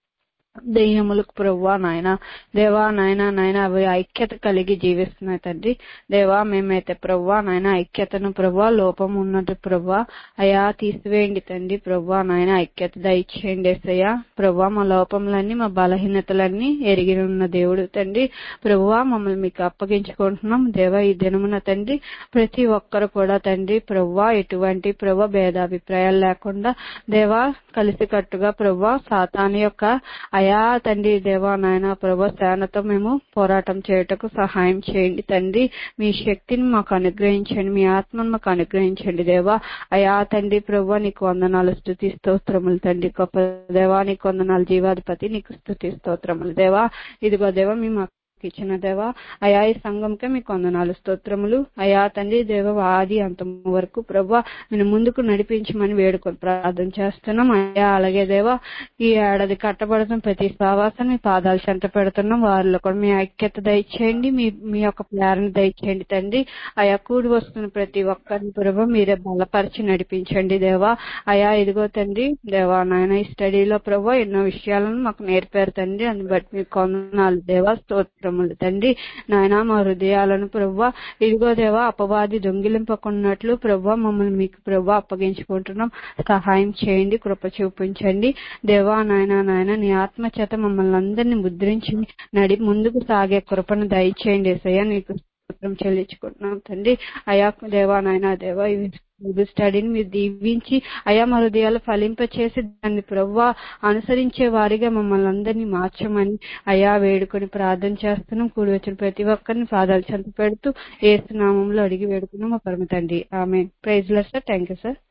దెయ్యములకు ప్రవ్వా నాయన దేవా నాయన నాయన అవి ఐక్యత కలిగి జీవిస్తున్నాయి తండ్రి దేవా మేమైతే ప్రవ్వా నాయన ఐక్యతను ప్రవ్వా లోపం ఉన్నట్టు ప్రవ్వా అయా తీసివేయండి తండ్రి ప్రవ్వా నాయన ఐక్యత దయచేయండి ఎస్సయ్యా ప్రవ్వా మా లోపములన్నీ మా బలహీనతలన్నీ ఎరిగి ఉన్న దేవుడు తండ్రి ప్రవ్వా మమ్మల్ని మీకు అప్పగించుకుంటున్నాం దేవా ఈ దినమున తండ్రి ప్రతి ఒక్కరు కూడా తండ్రి ప్రవ్వా ఎటువంటి ప్రవ్వ భేదాభిప్రాయాలు లేకుండా దేవా కలిసికట్టుగా ప్రవ్వా సాతాను యొక్క అయా తండ్రి దేవా నాయన ప్రభా సేనతో మేము పోరాటం చేయుటకు సహాయం చేయండి తండ్రి మీ శక్తిని మాకు అనుగ్రహించండి మీ ఆత్మను మాకు అనుగ్రహించండి దేవా అయా తండ్రి ప్రభా నీకు వందనాలు స్థుతి స్తోత్రములు తండ్రి గొప్ప దేవా నీకు వందనాలు జీవాధిపతి నీకు స్థుతి స్తోత్రములు దేవా ఇదిగో దేవా మీ మాకు ఇచ్చిన దేవా అయా ఈ సంఘంకే మీకు వందనాలు స్తోత్రములు అయా తండ్రి దేవ ఆది అంతం వరకు ప్రభా నేను ముందుకు నడిపించమని వేడుకొని ప్రార్థన చేస్తున్నాం అయా అలాగే దేవా ఈ ఏడాది కట్టబడుతున్న ప్రతి సావాసాన్ని మీ పాదాలు చెంత పెడుతున్నాం వారిలో కూడా మీ ఐక్యత దయచేయండి మీ మీ యొక్క ప్రేరణ దయచేయండి తండ్రి అయా కూడి వస్తున్న ప్రతి ఒక్కరిని ప్రభు మీరే బలపరిచి నడిపించండి దేవా అయా ఇదిగో తండ్రి దేవా నాయన ఈ స్టడీలో ప్రభు ఎన్నో విషయాలను మాకు నేర్పారు తండ్రి అందుని బట్టి మీకు కొందనాలు దేవా స్తోత్రములు తండ్రి నాయన మా హృదయాలను ప్రభు ఇదిగో దేవా అపవాది దొంగిలింపకున్నట్లు ప్రభు మమ్మల్ని మీకు ప్రభు అప్పగించుకుంటున్నాం సహాయం చేయండి కృప చూపించండి దేవా నాయన నాయన నీ ఆత్మ చేత మమ్మల్ని అందరినీ ముద్రించి నడి ముందుకు సాగే కృపను దయచేయండి ఏసయ్య నీకు స్తోత్రం చెల్లించుకుంటున్నాం తండ్రి అయా దేవా నాయన దేవా ఇవి బైబిల్ స్టడీని మీరు దీవించి అయా మా హృదయాలు ఫలింపచేసి దాన్ని ప్రవ్వా అనుసరించే వారిగా మమ్మల్ని అందరినీ మార్చమని అయా వేడుకొని ప్రార్థన చేస్తున్నాం కూడి వచ్చిన ప్రతి ఒక్కరిని పాదాలు చెంత పెడుతూ ఏసునామంలో అడిగి వేడుకున్నాం మా పరమ తండ్రి ఆమె praise sir thank you sir